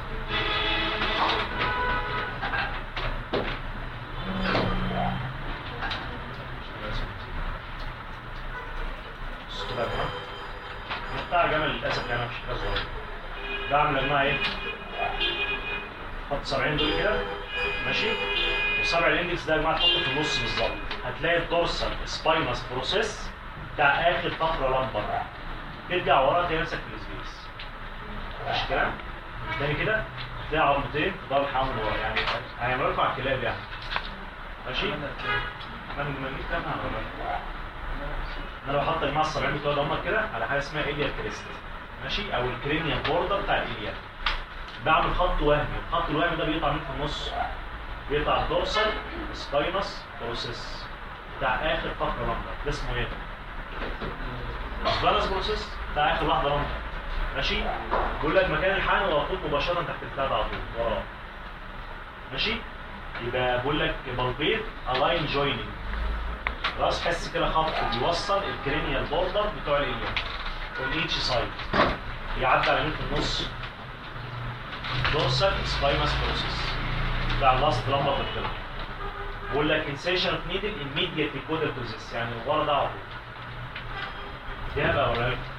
بص كده يا جماعة. بتاع جمل للاسف يعني مش حاجه صغيره بعمل يا جماعه ايه؟ حط 70 دول كده ماشي والسبع الاندكس ده يا جماعه تحطه في النص بالظبط هتلاقي الدورسال سباينس بروسيس بتاع اخر فقره لمبر ترجع ورا تلاقي نفسك في السبيس ماشي الكلام؟ تاني كده تلاقي عظمتين ضرب حامل ورا يعني هيعملوا لكم على الكلاب يعني ماشي؟ ما ما نجيب كلام على الولاد. انا لو حاطط يا جماعه الصابعين بتوع دمر كده على حاجه اسمها ايليا كريست ماشي او الكرينيال بوردر بتاع الايليا بعمل خط وهمي الخط الوهمي ده بيقطع من في النص بيقطع الدورسال سباينس بروسيس بتاع اخر فقره لمبر ده اسمه ايه؟ سباينس بروسيس بتاع اخر واحده لمبر ماشي بيقول لك مكان الحقن هو خط مباشره تحت البتاع ده على طول وراه ماشي يبقى بقول لك بلبيت الاين جويننج خلاص حس كده خط بيوصل الكرينيال بوردر بتوع الاليا والاتش سايد يعدي على مين في النص دورسال سباينس بروسيس بتاع اللاست لمبر كده بقول لك انسيشن اوف نيدل immediately كودال بروسيس يعني ورا ده على طول دي هبقى اوريها لكم.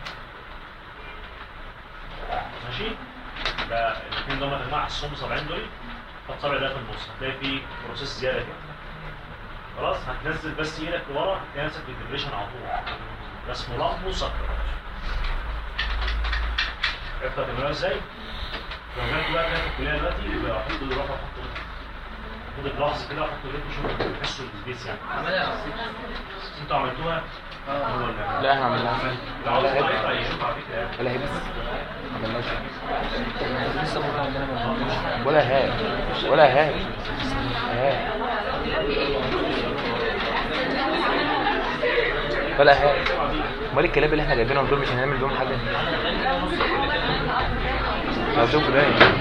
ماشي ده الاثنين دول يا جماعه حسهم 70 دول حط صابع ده في النص هتلاقي فيه بروسيس زياده كده خلاص هتنزل بس ايدك لورا هتلاقي نفسك في الدبريشن على طول ده اسمه لمبو سكر عرفت هتعملوها ازاي؟ لو جات بقى كده في الكليه دلوقتي يبقى حطوا روح حطوا خد الجلاس كده وحطوا رجلكم شوفوا تحسوا بالسبيس يعني عملها انتوا عملتوها؟ هو اللي لا احنا عملناها لو عاوز ولا تقطع هيك يشوف على فكره يعني. ولا هيك ما عملناش لسه بكره عندنا ما عملناش ولا هاك ولا هاك هاك ولا هاك امال الكلاب اللي احنا جايبينهم دول مش هنعمل بيهم حاجه هدوك باين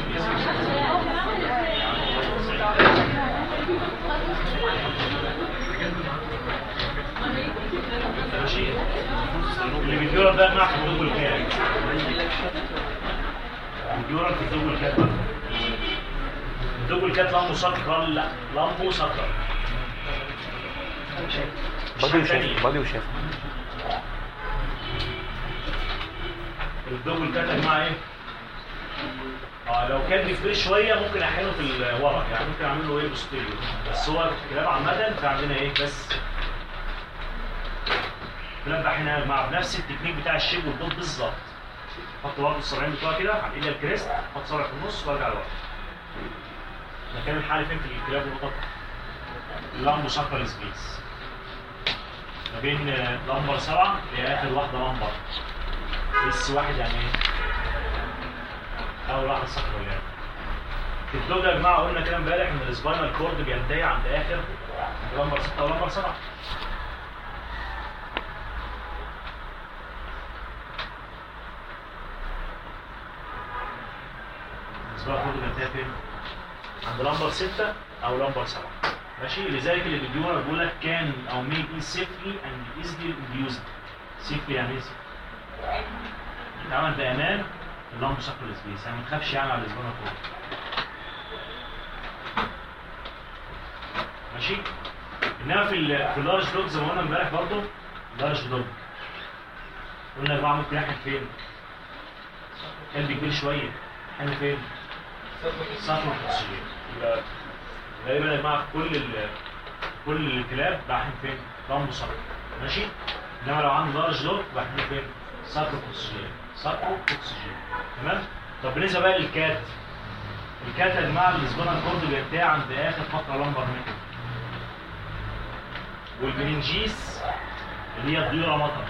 ماشي اللي بيديورا بقى مع الدوب الكام بيديورا في الدوب الكام بقى الدوب الكام لمبه سكر لا لمبه سكر بادي وشاف بادي وشاف الدوب الكام يا جماعه ايه اه لو كان بيفرق شويه ممكن احيله في الورق يعني ممكن اعمل له ايه بوستيريو بس هو الكلاب عامه فعندنا ايه بس الكلاب احنا يا جماعه بنفس التكنيك بتاع الشيب والدوب بالظبط حط برضه الصباعين بتوعها كده على ايد الكريست حط صبع في النص وارجع لورا مكان الحالي فين في الكلاب والقطط اللمبو سكر سبيس ما بين آه، لمبر سبعة لآخر واحدة لمبر بس واحد يعني ايه أول واحدة سكر ولا ايه في الدوب يا جماعة قلنا كده امبارح إن السباينال كورد بينتهي عند آخر عند لمبر ستة ولمبر سبعة الاسبوع كله بينتهي فين؟ عند لمبر 6 او لمبر 7 ماشي لذلك اللي بيديونا بيقول لك كان او ميك اي سيفلي اند ايزلي انديوزد سيفلي يعني ايه سيفلي؟ يتعمل بامان اللمبر سكر السبيس يعني ما تخافش يعني على الاسبوع كله ماشي انما في ال في اللارج دوج زي ما قلنا امبارح برضه لارج دوج قلنا يا جماعه ممكن يحن فين؟ قلب كبير شويه يحن فين؟ سطر الاكسجين يبقى غالبا يا جماعه في كل ال كل الكلاب بحن فين؟ لمبو سطر ماشي؟ انما لو عندي لارج دوج بحن فين؟ سطر اكسجين سطر اكسجين تمام؟ طب بالنسبه بقى للكات الكات يا جماعه الاسبونا كورد بينتهي عند اخر فتره لمبر هناك والبرنجيس اللي هي الضيوره مطر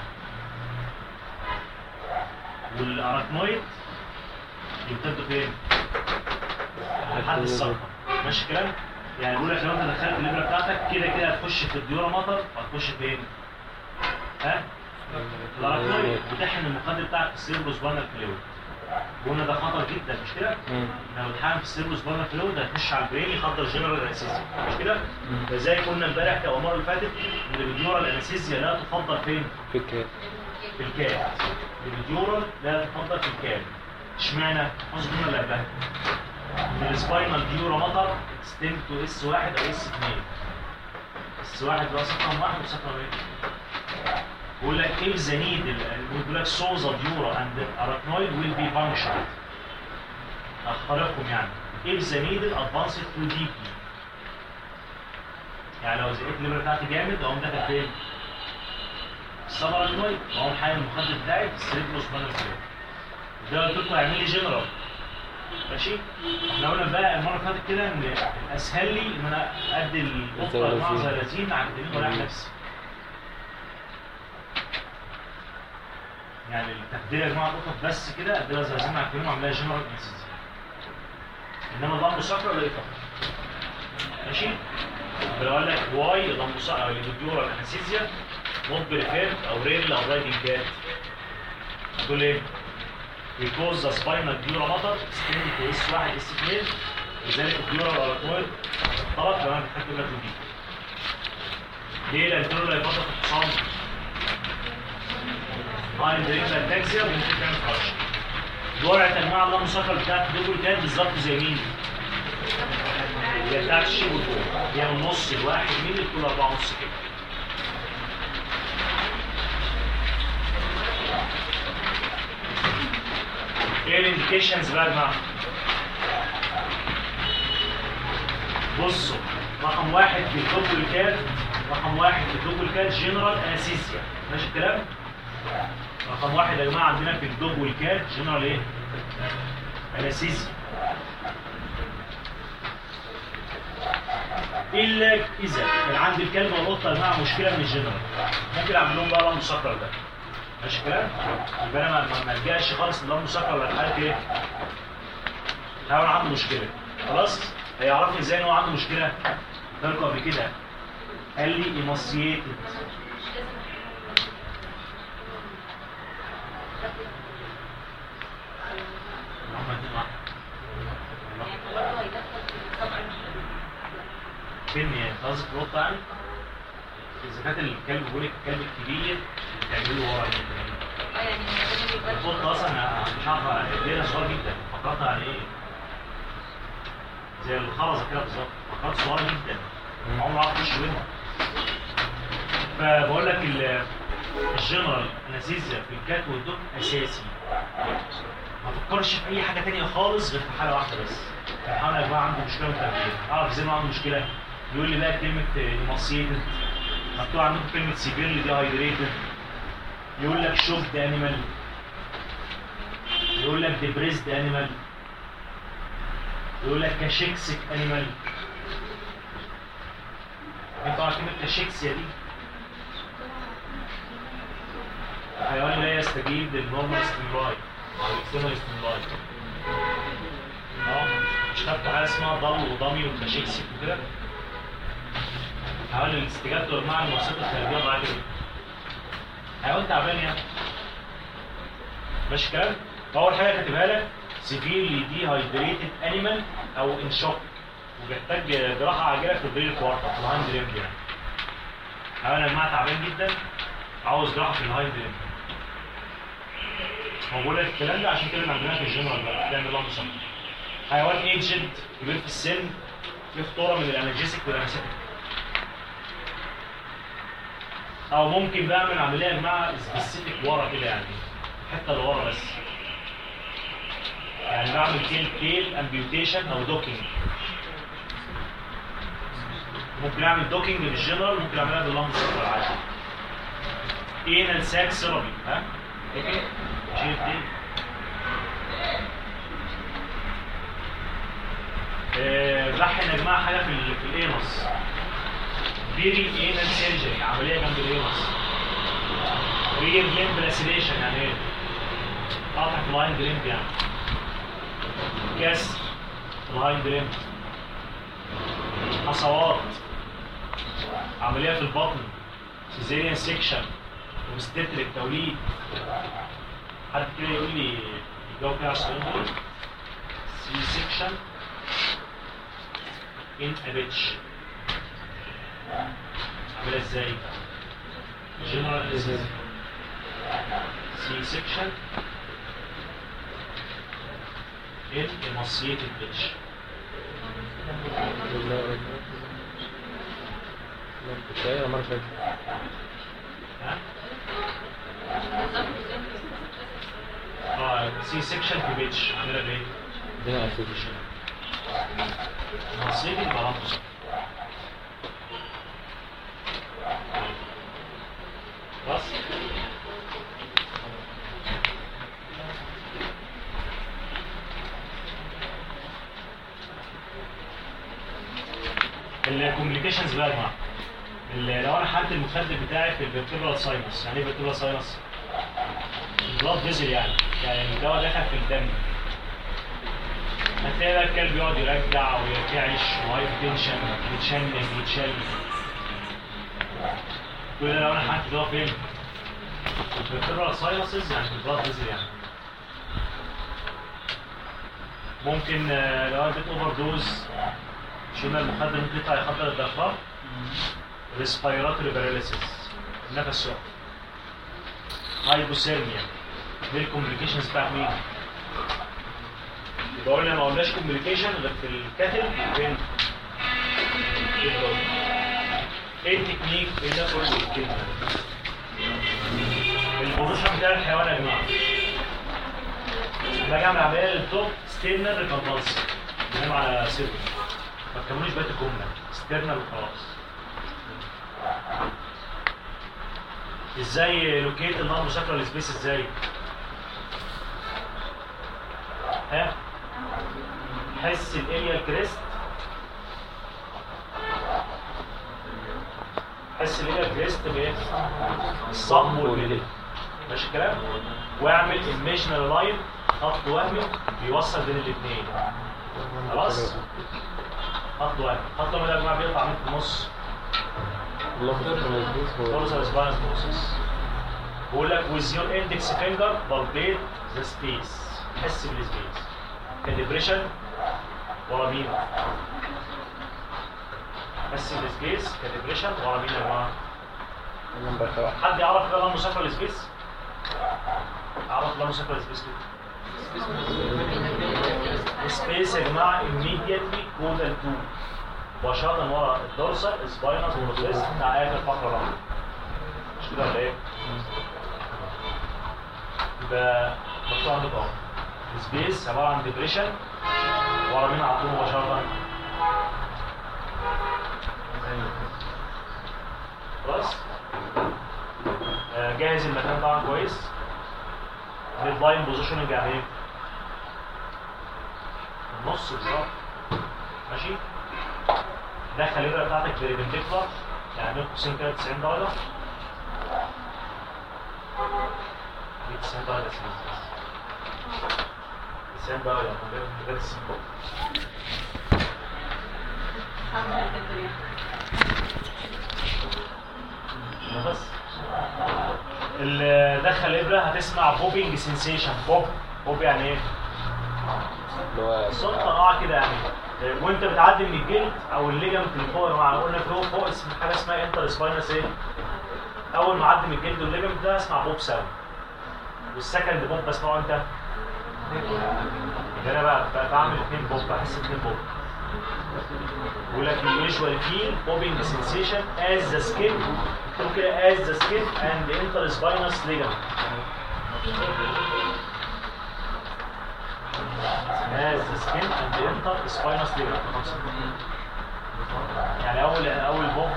والاراكنويد يمتدوا فين؟ لحد الصفر ماشي الكلام؟ يعني بيقول لك لو انت دخلت الابره بتاعتك كده كده هتخش في الديوره مطر وهتخش فين؟ ها؟ الاراكنويد بتحن المخدر بتاعك في السيربوس بانر فلويد وقلنا ده خطر جدا مش كده؟ لو اتحقن في السيربوس بانر فلويد هتخش على البرين يخدر جنرال انستيزيا مش كده؟ فزي قلنا امبارح كالمره اللي فاتت ان الديورال انستيزيا لا تفضل فين؟ فكرة في الكاب الديورال لا تفضل في الكاب اشمعنى؟ اظن ولا قبلها ان السباينال ديورا مطر ستيم تو اس واحد او اس اثنين اس واحد ده سكن واحد وسكن ايه؟ بيقول لك if the needle بيقول لك so the dura and the arachnoid will be punctured اخترقكم يعني if the needle advances too deeply يعني لو زقيت الليبره بتاعتي جامد اقوم داخل فين؟ السبر النويد اقوم حامل المخدر بتاعي في السيربروس بانر فلويد ده قلت لكم هيعمل لي جنرال ماشي احنا قلنا بقى المره اللي فاتت كده ان الاسهل لي ان انا ادي القطه يا جماعه زلازين على التمرين ورايح نفسي يعني التخدير يا جماعه القطط بس كده اديها زلازين على التمرين وعملها جنرال انسيزي انما اللمبو سكر لا يفكر ماشي لو قال لك واي اللمبو سكر او الديورال انستيزيا نوت بريفيرد او ريل او رايدنج كات تقول ايه؟ because the spinal dura motor extended to S1 S2 لذلك الديورا والاراكويد طلب كمان بتحتاج لك دي ليه؟ لان الديورا اللي هيفضل في الحصان هاي بريكلا التاكسيا ممكن تعمل فرش جرعة انواع اللمبو سكر بتاعت الدبل كان بالظبط زي مين؟ هي بتاعت الشيب والفوق هي من نص الواحد مللي لكل أربعة ونص كده ايه الانديكيشنز بقى يا جماعه؟ بصوا رقم واحد في الدوبل كات رقم واحد في الدوبل كات جنرال انستيزيا ماشي الكلام؟ رقم واحد يا جماعه عندنا في الدوج والكات جنرال ايه؟ انستيزيا الا اذا كان عندي الكلب والقطه يا جماعه مشكله من الجنرال ممكن اعمل لهم بقى لمبه سكر ده ماشي الكلام؟ يبقى انا ما- ما- ما الجاش خالص لمبه سكر ولا حاله ايه؟ الحيوان عنده مشكله خلاص؟ هيعرفني ازاي ان هو عنده مشكله؟ قلت لكم قبل كده قال لي ايماسييتد يعني برضه هيدخل في الصبر فين يعني قصدك القطه يعني؟ اذا كانت الكلب بيقول لك الكلب الكبير بتعمله ورا يعني اه يعني لازم يبقى القطه اصلا أنا مش عارف ليها صغير جدا فقرتها يعني ايه؟ زي الخرزه كده بالظبط فقرات صغيره جدا عمري ما اعرف اخش منها فبقول لك ال- الجنرال انستيزيا في الكات والدوك اساسي ما فكرش في اي حاجه تانية خالص غير في حاله واحده بس الحاله يا جماعه عنده مشكله متأكد اعرف ازاي إنه عنده مشكله يقول لي بقى كلمه ايماسيتد مكتوب عندكم كلمه سيفيرلي ديهايدريتد يقول لك شوكد انيمال يقول لك ديبريسد انيمال يقول لك كاشيكسيك انيمال طبعا كلمه كاشيكسيا دي الحيوان لا يستجيب للنورمال ستيمولاي او الاكسترنال ستيمولاي اه مش خدت حاجه اسمها ضل وضمي وكاشيكسيك وكده حيوان الاستجابه مع المؤسسات الخارجيه ضعيفه جدا حيوان تعبان يعني ماشي الكلام فاول حاجه كاتبها لك سيفيرلي دي هايدريتد انيمال او ان شوك وبيحتاج جراحه عاجله في البريل كوارتر في الهايند ريمب يعني حيوان يا جماعه تعبان جدا عاوز جراحه في الهايند ريمب هو بقول لك الكلام ده عشان كده ما عندناش في الجنرال بقى تعمل لها مصاب حيوان ايجنت كبير في السن في خطوره من الانالجيسيك والانستيك او ممكن بعمل عمليه يا جماعه سبيسيفيك ورا كده يعني الحته اللي ورا بس يعني بعمل تيل تيل امبيوتيشن او دوكينج ممكن اعمل دوكينج بالجنرال ممكن اعملها باللمبس العادي انال ساك سيرابي ها ايه شيل التيل آه، بحن يا جماعه حاجه في ال- في الانس بيري انال سيرجري عمليه جنب الانس رير ليمب لاسيليشن يعني ايه؟ قطع في الهايند ليمب يعني كسر في الهايند ليمب حصوات عمليه في البطن سيزيريان سيكشن وبستتريك توليد حد كده يقول لي يجاوب كده على السؤال دول سي سيكشن ان ابيتش عاملها ازاي؟ جنرال سي سيكشن ان emaciated bitch كنت قايلها مرة فاتت ها؟ اه سي سيكشن في بيتش عاملها بايه؟ ادينا اسوشيشن emaciated يبقى لمبس بس الكوميونيكيشنز بقى يا جماعه ال- لو انا حالة المخدر بتاعي في الفيرتبرال ساينس يعني ايه فيرتبرال ساينس؟ البلاد فيزل يعني يعني الدواء دخل في الدم هتلاقي بقى الكلب يقعد يرجع ويرتعش وهايب تنشن يتشنج يتشل كل ده لو انا حالة الدواء فين؟ في الفيرتبرال ساينسز يعني في البلاد فيزل يعني ممكن آه، لو اديت اوفر دوز شلنا المخدر ممكن يطلع يخدر الدفار ريسبيراتوري باراليسيس النفس يقف هايبوثيرميا دي الكومبليكيشنز بتاعت مين؟ يبقى قلنا ما قلناش كومبليكيشن غير في الكاتل فين؟ ايه التكنيك ايه ده كله الكلمه البوزيشن بتاع الحيوان يا جماعه باجي اعمل عمليه للتوب ستيرنال ريكونفالس بنام على سيرفر ما تكملوش بقيه الجمله ستيرنال وخلاص ازاي لوكيت النون ساكرال سبيس ازاي ها حس الاليا كريست حس الاليا كريست بايه الصم والميدل ماشي الكلام واعمل ايميجنال لاين خط وهمي بيوصل بين الاثنين خلاص خط وهمي خط وهمي ده يا جماعه بيقطع من في النص dorsal spinous process بقول لك with your index finger palpate the space حس بالسبيس كاليبريشن ورا مين حس بالسبيس كاليبريشن ورا مين يا جماعه نمبر واحد حد يعرف كده لما مسافر السبيس عرف لما مسافر السبيس كده سبيس يا جماعه immediately caudal to مباشرة ورا الدورسال سباينس بروسيس بتاع اخر فقرة بقى مش كده ولا ايه؟ يبقى مكتوب عندك اهو السبيس عبارة عن ديبريشن ورا مين على طول مباشرة خلاص؟ آه، جاهز المكان طبعا كويس ميد لاين بوزيشننج يعني ايه؟ النص بالظبط ماشي؟ دخل الابره بتاعتك بريبنديكولار يعني بين قوسين كده 90 درجه دي 90 درجه 90 90 درجه من غير من غير السين بس اللي دخل الابره هتسمع بوبينج سensation بوب بوب يعني ايه؟ اللي هو صوت طلع كده يعني وانت بتعدي من الجلد او الليجمنت اللي فوق مع قلنا فوق فوق اسم حاجه اسمها انتر سباينس ايه اول ما اعدي من الجلد والليجمنت ده اسمع بوب ساوند والسكند بوب بسمعه انت يبقى انا بقى بقى بعمل اثنين بوب بحس اثنين بوب بيقول لك usually feel bobbing sensation as the skin اكتبوا كده as the skin and the interspinous ligament as the skin and the interspinous ligament يعني اول اول بوب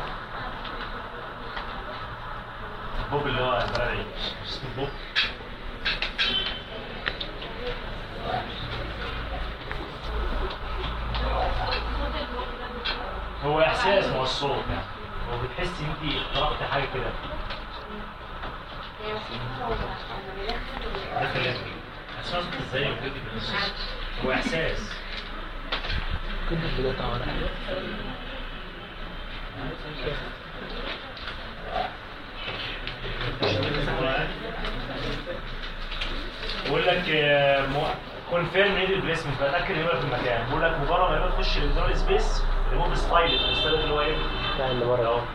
البوب اللي هو البلدي اسمه بوب هو احساس مع الصوت يعني هو بتحس ان انت اخترقت حاجه كده ده كلام احساس ازاي وكده هو احساس كنا بدأت على بقول لك كونفيرم نيد البليسمنت بتاكد يبقى في المكان بقول لك مجرد ما يبقى تخش الانترنال سبيس ريموف ستايل الستايل اللي هو ايه بتاع اللي اهو بره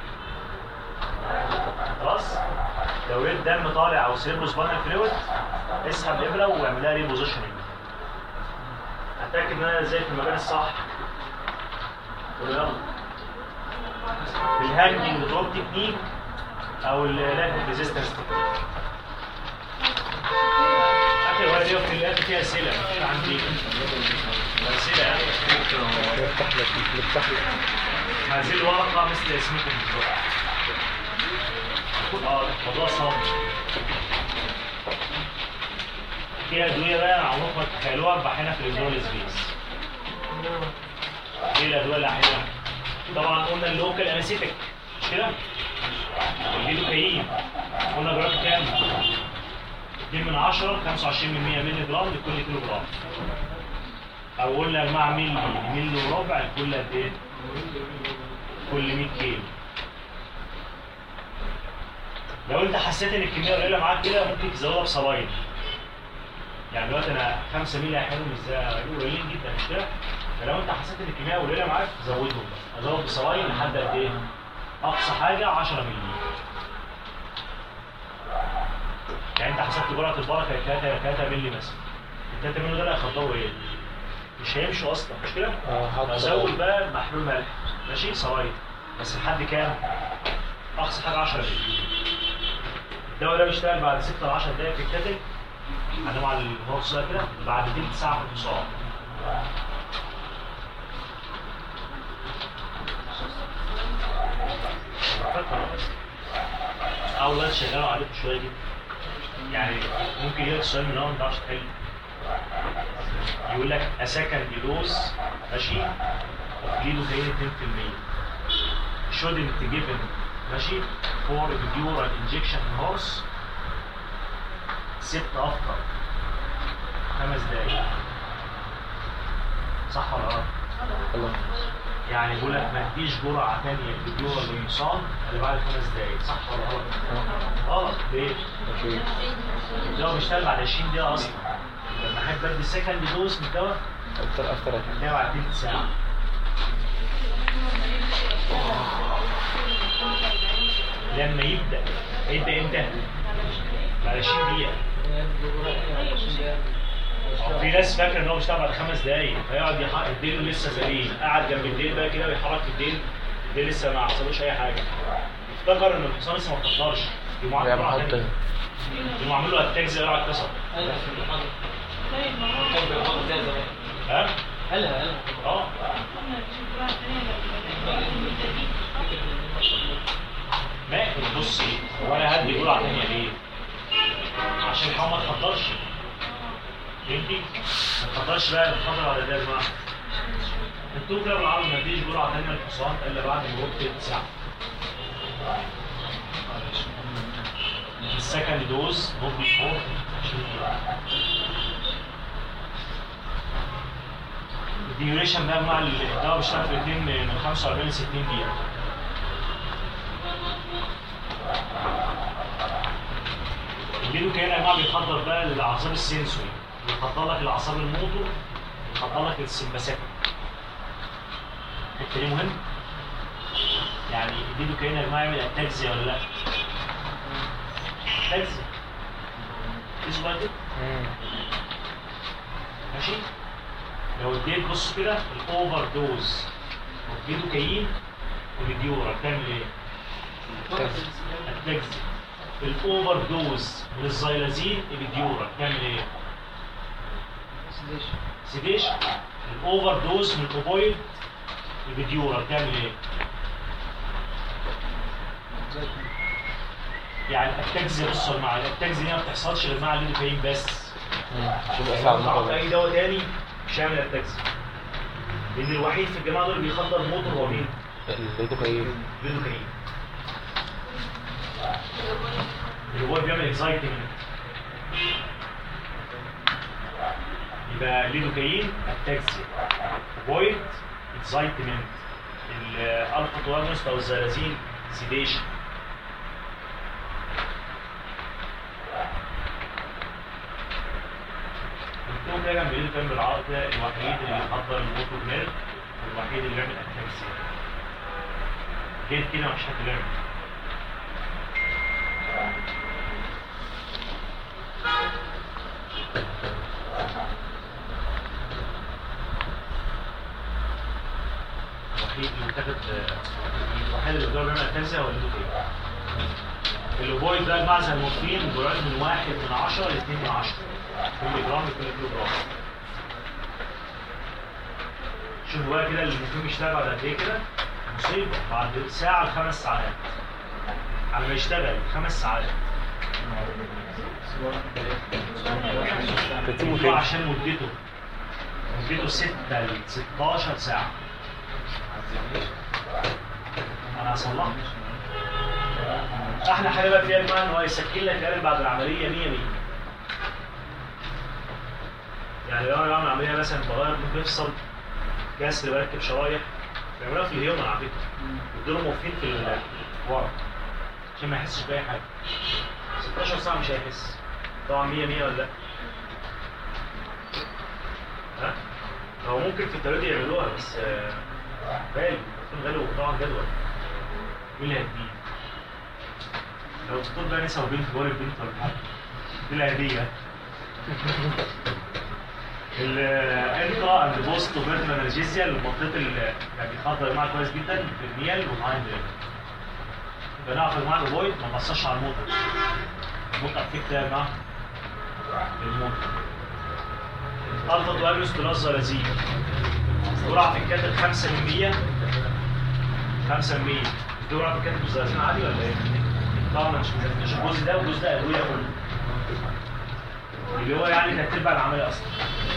خلاص لو لقيت دم طالع او سيربو سبانال فلويد اسحب الابره واعمل لها ريبوزيشننج اتاكد ان انا ازاي في المكان الصح قول يلا بالهانجنج دروب تكنيك او اللاك ريزيستنس تكنيك اخر ورقه دي في الاخر فيها اسئله مش عندي اسئله يعني نفتح لك نفتح لك هذه الورقه مثل اسمكم بالظبط اه الموضوع صعب في ادويه بقى عمركم ما تتخيلوها بحينها في الادويه سبيس ايه الادويه اللي احيانا طبعا قلنا اللوكال انستيك مش كده الليدوكايين قلنا جرعته كام 2 من 10 25 من 100 مللي جرام لكل كيلو جرام او قلنا يا جماعه ملي ملي وربع لكل قد ايه كل 100 كيلو لو انت حسيت ان الكميه قليله معاك كده ممكن تزودها بصلاين يعني دلوقتي انا 5 مللي احيانا مش زي قليلين جدا مش كده فلو انت حسيت ان الكميه قليله معاك زودهم ازود بصلاين لحد قد ايه اقصى حاجه 10 مللي يعني انت حسبت جرعه البركه 3 3 مللي مثلا ال 3 مللي دول هيخضروا ايه مش هيمشوا اصلا مش كده اه حط ازود بقى محلول ملح ماشي صلاين بس لحد كام اقصى حاجه 10 مللي الدواء ده بيشتغل بعد 6 ل 10 دقايق في الكتل هنام على الهورس ده كده بعد تلت ساعه في التصاعد حاول بقى تشغلوا عليكم شويه كده يعني ممكن يجيلك سؤال من الاول ما تعرفش تحل يقول لك اسكند دوز ماشي ليدوكاين 2% shouldn't given ماشي for epidural injection in horse ست افتر خمس دقايق صح ولا غلط؟ الله يعني بيقول لك ما تديش جرعه ثانيه epidurال للحصان الا بعد خمس دقايق صح ولا غلط؟ غلط ليه؟ ماشي ده هو بيشتغل بعد 20 دقيقه اصلا لما احب ادي السكند دوز من الدواء اكتر اكتر هتلاقيه بعد تلت ساعه لما يبدا يبدا امتى؟ بعد 20 دقيقه هو في ناس فاكره ان هو بيشتغل بعد خمس دقايق فيقعد يحرك الديل لسه سليم قاعد جنب الديل بقى كده ويحرك الديل الديل لسه ما حصلوش اي حاجه افتكر ان الحصان لسه ما اتكسرش يقوم عامل يا جرعة محط تانية. يقوم عامل له اتاك زي قرعه اتكسر ها؟ قالها قالها اه ما بصي هو انا هدي جرعه ثانيه ليه؟ عشان الحمى ما تخطرش فهمتي؟ ما تخطرش بقى الخطر على ده يا جماعه انتوا كده بالعرض ما فيش جرعه ثانيه للحصان الا بعد مرور تلت ساعه السكند دوز نوت بيفور الديوريشن ده مع الدواء بيشتغل في الاثنين من 45 ل 60 دقيقه الليدو كان يا جماعه بيخدر بقى الاعصاب السنسوري بيخدر لك الاعصاب الموتور بيخدر لك السمباثيك التاني مهم يعني الليدو كان يا جماعه يعمل اتاكسيا ولا لا؟ اتاكسيا اسمه كده ماشي لو اديت بص كده الاوفر دوز والفيدوكاين والديورا بتعمل ايه؟ هتجزي الاوفر دوز من الزيلازين الديورا بتعمل ايه؟ سيديشن الاوفر دوز من الاوبويد الديورا بتعمل ايه؟ يعني التجزئه بص يا جماعه التجزئه دي ما بتحصلش غير مع الليدوكاين بس شوف لو اسعار حط اي الموضوع دواء تاني مش هيعمل التاكسي لان الوحيد في الجماعه دول اللي بيخدر موتور هو مين؟ لقيته ايه الليدوكاين اللي هو بيعمل اكزايتنج يبقى الليدوكاين التاكسي بويد اكزايتمنت الالفا توانوست او الزلازين سيديشن الدكتور ده جنب ايده كان بالعرض ده الوحيد اللي بيحضر الموتور نيرف والوحيد اللي بيعمل اتاكسيا غير كده مش حد بيعمل الوحيد اللي بتاخد الوحيد اللي بيقدر يعمل اتاكسيا هو الليدوكاين الاوبويد ده المعزل المورفين جرعات من واحد من عشرة ل 2 من عشرة ملي جرام لكل كيلو جرام شوفوا بقى كده المورفين بيشتغل بعد قد ايه كده مصيبة بعد ساعة لخمس ساعات على ما يشتغل خمس ساعات بتسيبه هو فين؟ عشان مدته مدته 6 ل 16 ساعة انا هصلحه احلى حاجه بقى فيها يا جماعه ان هو يسكن لك قلب بعد العمليه 100 100 يعني لو انا بعمل عمليه مثلا بغير مفصل كسر بركب شرايح بيعملوها في اليوم على فكره بيدوا موفين في الورق عشان ما يحسش باي حاجه 16 ساعه مش هيحس طبعا 100 100 ولا لا ها هو ممكن في التواليت يعملوها بس آه، غالي بتكون غالي وطبعا جدول مين اللي هيديه؟ لو الدكتور بقى نسا وبنت جوار البنت ولا حاجه دي الهديه الانترا اند بوست وبيرتم انرجيزيا المنطقه اللي يعني بيخدر معاها كويس جدا في الميال والهايند ليفل يبقى نعرف يا جماعه الفويد ما بصش على الموتور الموتور افكت يا جماعه الموتور الفا دوالوس بلس زلازين جرعه الكاتل 5 من 100 5 من 100 جرعه الكاتل بالزلازين عادي ولا ايه؟ طبعا مش مش الجزء ده والجزء ده ادويه كله اللي هو يعني تلات ارباع العمليه اصلا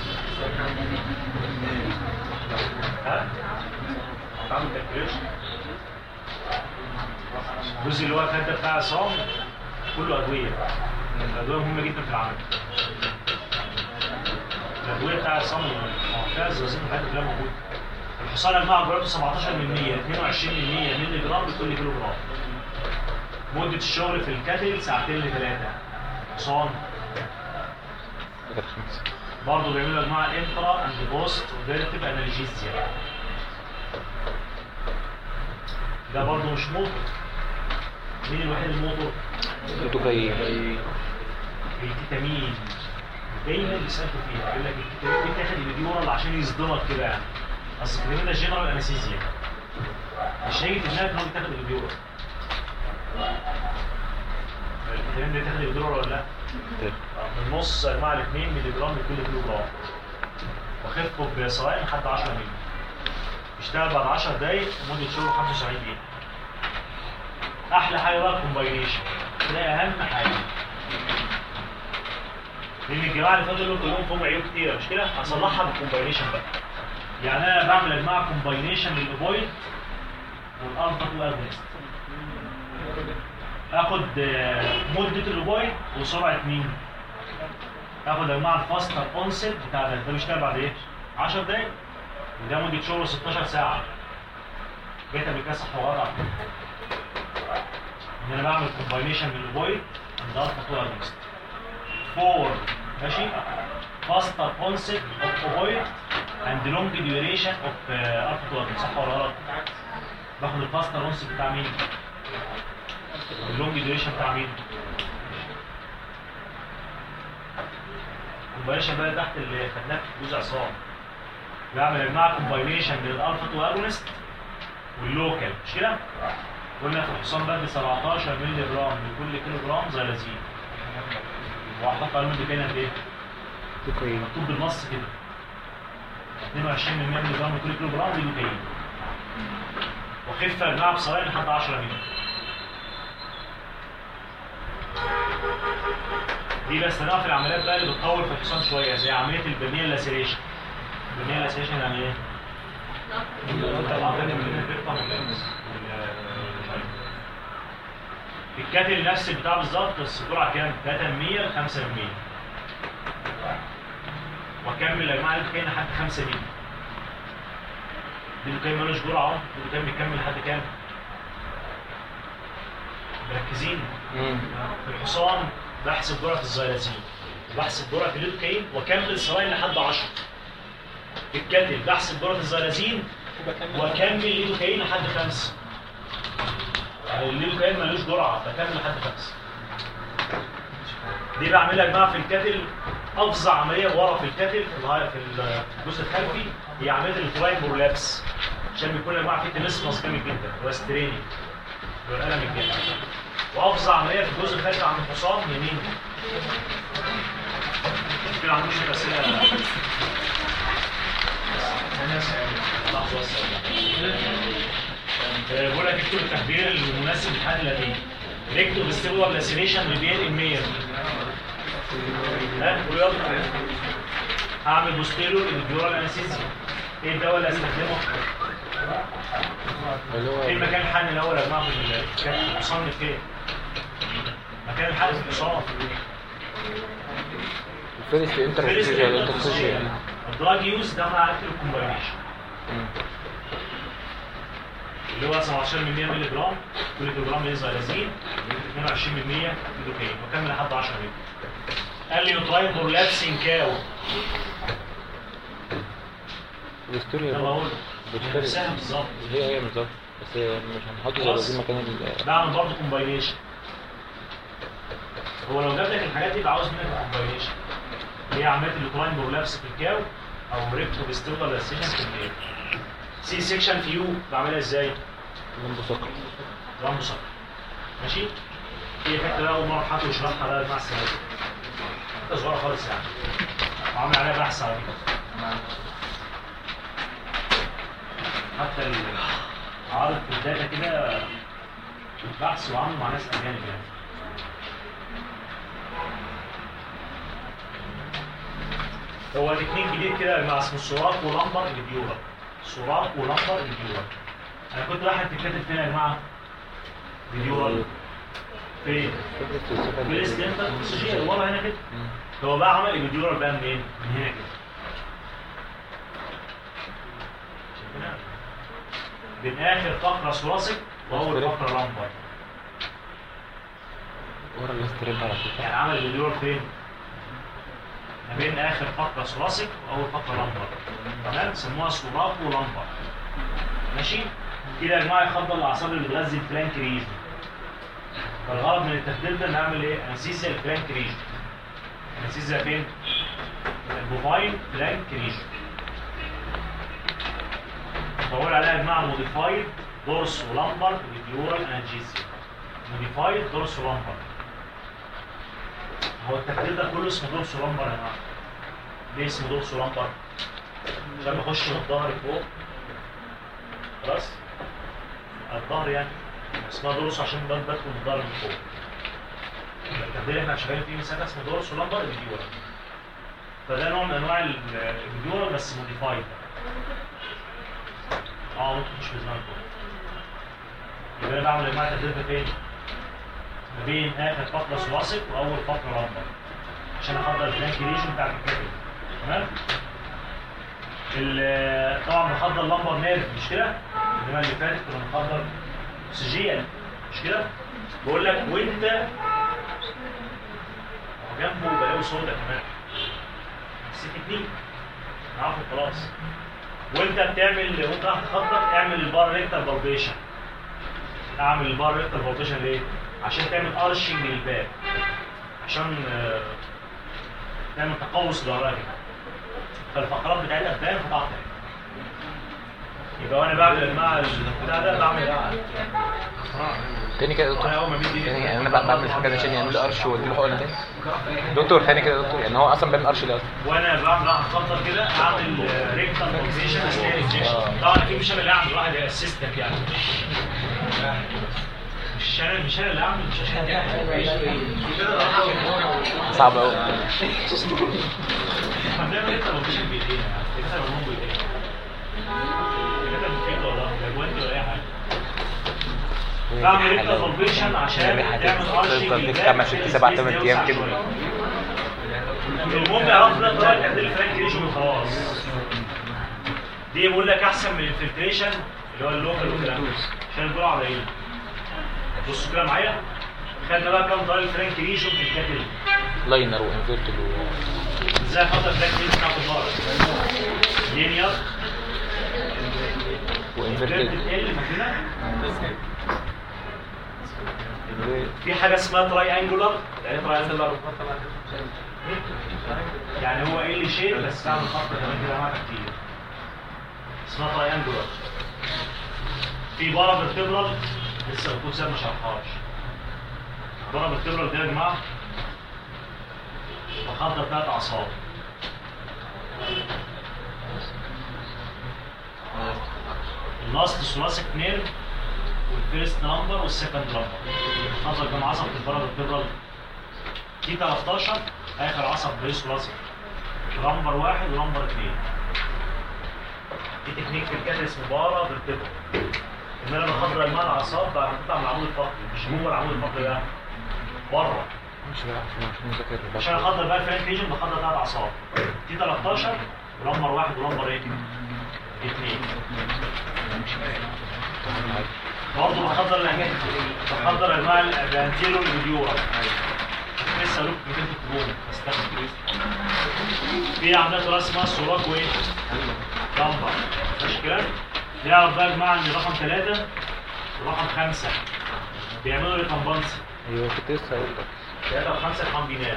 ها؟ تعمل كالكوليشن الجزء اللي هو فات ده بتاع الصوم كله ادويه الادويه مهمه جدا في العمل الادويه بتاع الصوم فيها الزوازين والحاجات كلها موجوده الحصان يا جماعه جرعته 17 من 100 22 من 100 مللي جرام لكل كيلو جرام مده الشغل في الكاتل ساعتين لثلاثه حصان كانت خمسة برضه بيعملوا يا جماعه انترا اند بوست وفيرتيف انالجيزيا ده برضه مش موتور مين الوحيد الموتور؟ دوكايين الكتامين دايما بيسالكوا فيها يقول لك الكتامين بيتاخد البيديورال عشان يصدمك كده يعني اصل الكتامين ده جنرال انستيزيا مش هيجي في دماغك ان هو بيتاخد البيديورال الكتامين ده بيتاخد البيديورال ولا لا؟ من نص يا جماعه ل 2 مللي جرام لكل كيلو جرام وخفه بسوائل لحد 10 مللي يشتغل بعد 10 دقايق لمده شهور 75 دقيقه احلى حاجه بقى الكومباينيشن ده اهم حاجه لان الجماعه اللي فاتوا دول كلهم فيهم عيوب كتيره مش كده هصلحها بالكومباينيشن بقى يعني انا بعمل يا جماعه كومباينيشن للاوبويد والالفا 2 اجونست اخد آه، مده الاوبويد وسرعه مين اخد يا جماعه الفاستر اونست بتاع ده ده بيشتغل بعد ايه 10 دقايق وده مده شغله 16 ساعه بقيت قبل كده صح وغلط على فكرة. ان انا بعمل كومباينيشن من الاوبويد عند الفا 2 اجونست فور ماشي faster onset of opioid and long duration of uh, alpha 2 صح ولا غلط؟ باخد الفاستر onset بتاع مين؟ اللونج ديوريشن بتاع مين؟ كومباينيشن بقى تحت اللي خدناه في جزء عصام بعمل يا جماعه كومباينيشن بين الالفا 2 اجونست واللوكال مش كده؟ قلنا في الحصان بدي 17 مللي جرام لكل كيلو جرام زلازين وهحط عليهم ديكاين قد ايه؟ دوكايين مكتوب بالنص كده 22 من مللي جرام لكل كيلو جرام دي دوكاين وخفه يا جماعه بصراحه لحد 10 مللي دي بس نوع في العمليات بقى اللي بتطول في الحصان شويه زي عمليه البنيه لاسيريشن البنيه لاسيريشن يعني ايه؟ انت العضلات اللي بتقطع من اللمس. وال- الكاتل نفس البتاع بالظبط بس الجرعه كام؟ 3 من 100 ل 5 من 100 واكمل يا جماعه الكاين لحد 5 مللي دي الكاين مالوش جرعه اهو دي الكاين بيكمل لحد كام؟ مركزين في الحصان بحسب جرعه الزيلازين وبحسب جرعه الليدوكاين واكمل سرايل لحد 10 في الكاتل بحسب جرعه الزيلازين واكمل الليدوكاين لحد 5 يعني الليدوكاين ملوش جرعه بكمل لحد 5 دي بعملها يا جماعه في الكاتل افظع عمليه ورا في الكاتل في الهاي- في الجزء الخلفي هي عمليه التراين بورلابس عشان بيكون يا جماعه في تنسمس جامد جدا هو ستريني والالم الجامد وافظع عمليه في الجزء الخلفي عند الحصان يمين كده عندوش اسئله ثانية بس. لحظة بس. آه، بقول لك اكتب التخدير المناسب للحد الذي ريكتو فيستيبولار لاسيليشن ريبير المير ها قول يلا هعمل بوستيرو الديورال انستيزيا ايه الدواء اللي هستخدمه؟ اللي هو ايه مكان الحقن الاول يا جماعه في ال- كان الحصان فين؟ مكان الحقن في الحصان الفيرست انترستيجيال انترستيجيال الدراج يوز ده مع اكل الكومباينيشن اللي هو 17 من 100 مللي جرام كل كيلو جرام زيلازين 22 من 100 ليدوكاين وكمل لحد 10 مللي قال لي يوتراين بورلابسين كاو الستوري يلا اقول بتفرق. نفسها بالظبط هي هي بالظبط بس مش هنحط خلاص. زي مكان ال بعمل برضه كومباينيشن هو لو جاب لك الحاجات دي يبقى عاوز منك الكومباينيشن اللي هي عمليه اليوتراين بورلابس في الكاو او ريكتو فيستيبولار لاسيشن في الميل سي سيكشن فيو بعملها ازاي؟ لمبه سكر جرام مسكر ماشي هي حته بقى اول مره حد يشرحها بقى مع السنه دي حته صغيره خالص يعني وعامل عليها بحث على فكره حتى ال- عارض في الداتا كده بحث وعمله مع ناس اجانب يعني هو تكنيك جديد كده يا جماعه اسمه سوراك ولمبر الفيورا سوراك ولمبر الفيورا انا كنت رايح تتكتب فين يا جماعه؟ فيورا فين؟ في الاستنتاج الاكسجين ورا هنا كده هو بقى عمل الفيورا بقى منين؟ من هنا كده شايفينها؟ بين اخر فقره ثوراسيك واول فقره لمبر ورا الاستريب على طول يعني عمل الفيورا فين؟ ما بين اخر فقره ثوراسيك واول فقره لمبر تمام سموها سوراك ولمبر ماشي كده يا جماعه يخضر الاعصاب اللي بتغذي الفلانك ريجن فالغرض من التخدير ده نعمل ايه انستيزيا الفلانك ريجن انستيزيا فين البوفاين فلانك ريجن بقول عليها يا جماعه موديفايد دورس ولمبر فيديورال انالجيزيا موديفايد دورس ولمبر هو التخدير ده كله اسمه دورس ولمبر يا جماعه ليه اسمه دورس ولمبر عشان بخش من الظهر فوق خلاص على الظهر يعني اسمها دورس عشان بد- بدخل من الظهر من فوق التخدير اللي احنا شغالين فيه من سنه اسمه دورس ولمبر فيديورال فده نوع من انواع ال- الفيديورال بس موديفايد اه ممكن تخش في زمان فوق يبقى انا بعمل يا جماعه تخدير ده فين؟ ما بين اخر فقره ثوراسيك واول فقره لمبر عشان احضر الفلانك ريجن بتاع الكتاب تمام ال- طبعا بنحضر لمبر نيرف مش كده انما اللي فاتت كنا بنحضر اكسجين مش كده بقول لك وانت هو جنبه بلاوي سودا كمان بس تكنيك عارفه خلاص وانت بتعمل وانت راح تخطط اعمل البار ريكتر بالبيشن اعمل البار ريكتر بالبيشن ليه؟ عشان تعمل ارشنج للباب عشان آه، تعمل تقوس ظهرها كده فالفقرات بتاعتها تبان فتعطل يبقى وانا بعمل يا جماعه البتاع ده بعمل تاني كده يا انا دكتور اول ما بيجي يعني يعني انا بقى بعمل الحاجه دي عشان يعمل لي قرش واديله حقنه تاني دكتور تاني كده يا دكتور يعني هو اصلا بيعمل قرش ليه اصلا وانا بعمل راح اخطط كده اعمل ريكتال بوزيشن اثناء الانجكشن طبعا اكيد مش انا اللي اعمل واحد اسيستنت يعني مش انا مش انا اللي اعمل مش عشان صعب قوي احنا بنعمل ريكتال بوزيشن بايدينا يعني ريكتال بوزيشن بايدينا ريكتال بايدينا ولا جوانتي ولا اي حاجه بعمل ريكتال بوزيشن عشان تعمل ارشنج تفضل لك خمس ست سبع ثمان ايام كده المهم عرفنا طريقه تعديل الفرانك ريشيو وخلاص دي بقول لك احسن من الانفلتريشن اللي هو اللوكال والكلام ده عشان الجرعه قليله بصوا كده معايا خدنا بقى كام طريقه الفرانك ريشيو في الكاتل لاينر وانفيرتد و ازاي احط الفرانك ريشيو بتاعت البار لينير وانفيرتد ال فاكرينها في حاجه اسمها تراي انجولار يعني تراي انجولار يعني هو ال شيب بس تعمل خط كمان كده معاك كتير اسمها تراي انجولار في بارا فيرتبرال لسه الدكتور سام ما شرحهاش بارا فيرتبرال ده يا جماعه بخطط ثلاث اعصاب اللاست ثوراسيك نيرف والفيرست نمبر والسكند نمبر حصل كام عصب في البرد الفيبرال دي 13 اخر عصب بريس ثوراسيك نمبر واحد ونمبر اثنين دي تكنيك في الكاتل اسمه بارا بالفيبرال ان انا بخضر الماء الاعصاب بحطها على العمود الفقري مش جوه العمود الفقري ده بره مش عشان عشان نذاكر عشان اخضر بقى الفرانك ريجن بخضر ثلاث اعصاب دي 13 ونمبر واحد ونمبر ايه؟ اثنين برضه بخضر الانجاز بخضر انواع الانتيرو والفيديورا لسه لوك 200 كروم بستخدم في عندنا تراث اسمها السوراك وايه؟ لمبر مش كده؟ نعرف بقى يا جماعه ان رقم ثلاثه ورقم خمسه بيعملوا ريكمبانس ايوه كنت لسه هقول لك ثلاثه وخمسه الحمد لله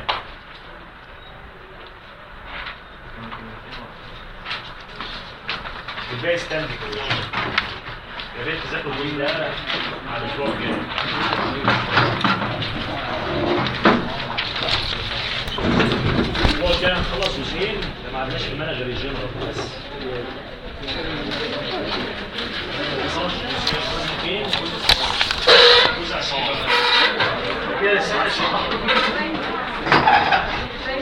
الباقي ستاند كده يا ريت تذاكروا الويل ده على الاسبوع الجاي الاسبوع الجاي هنخلص جزئين ده ما عندناش المنهج غير الجنرال بس جزئين جزء كده لسه ماشي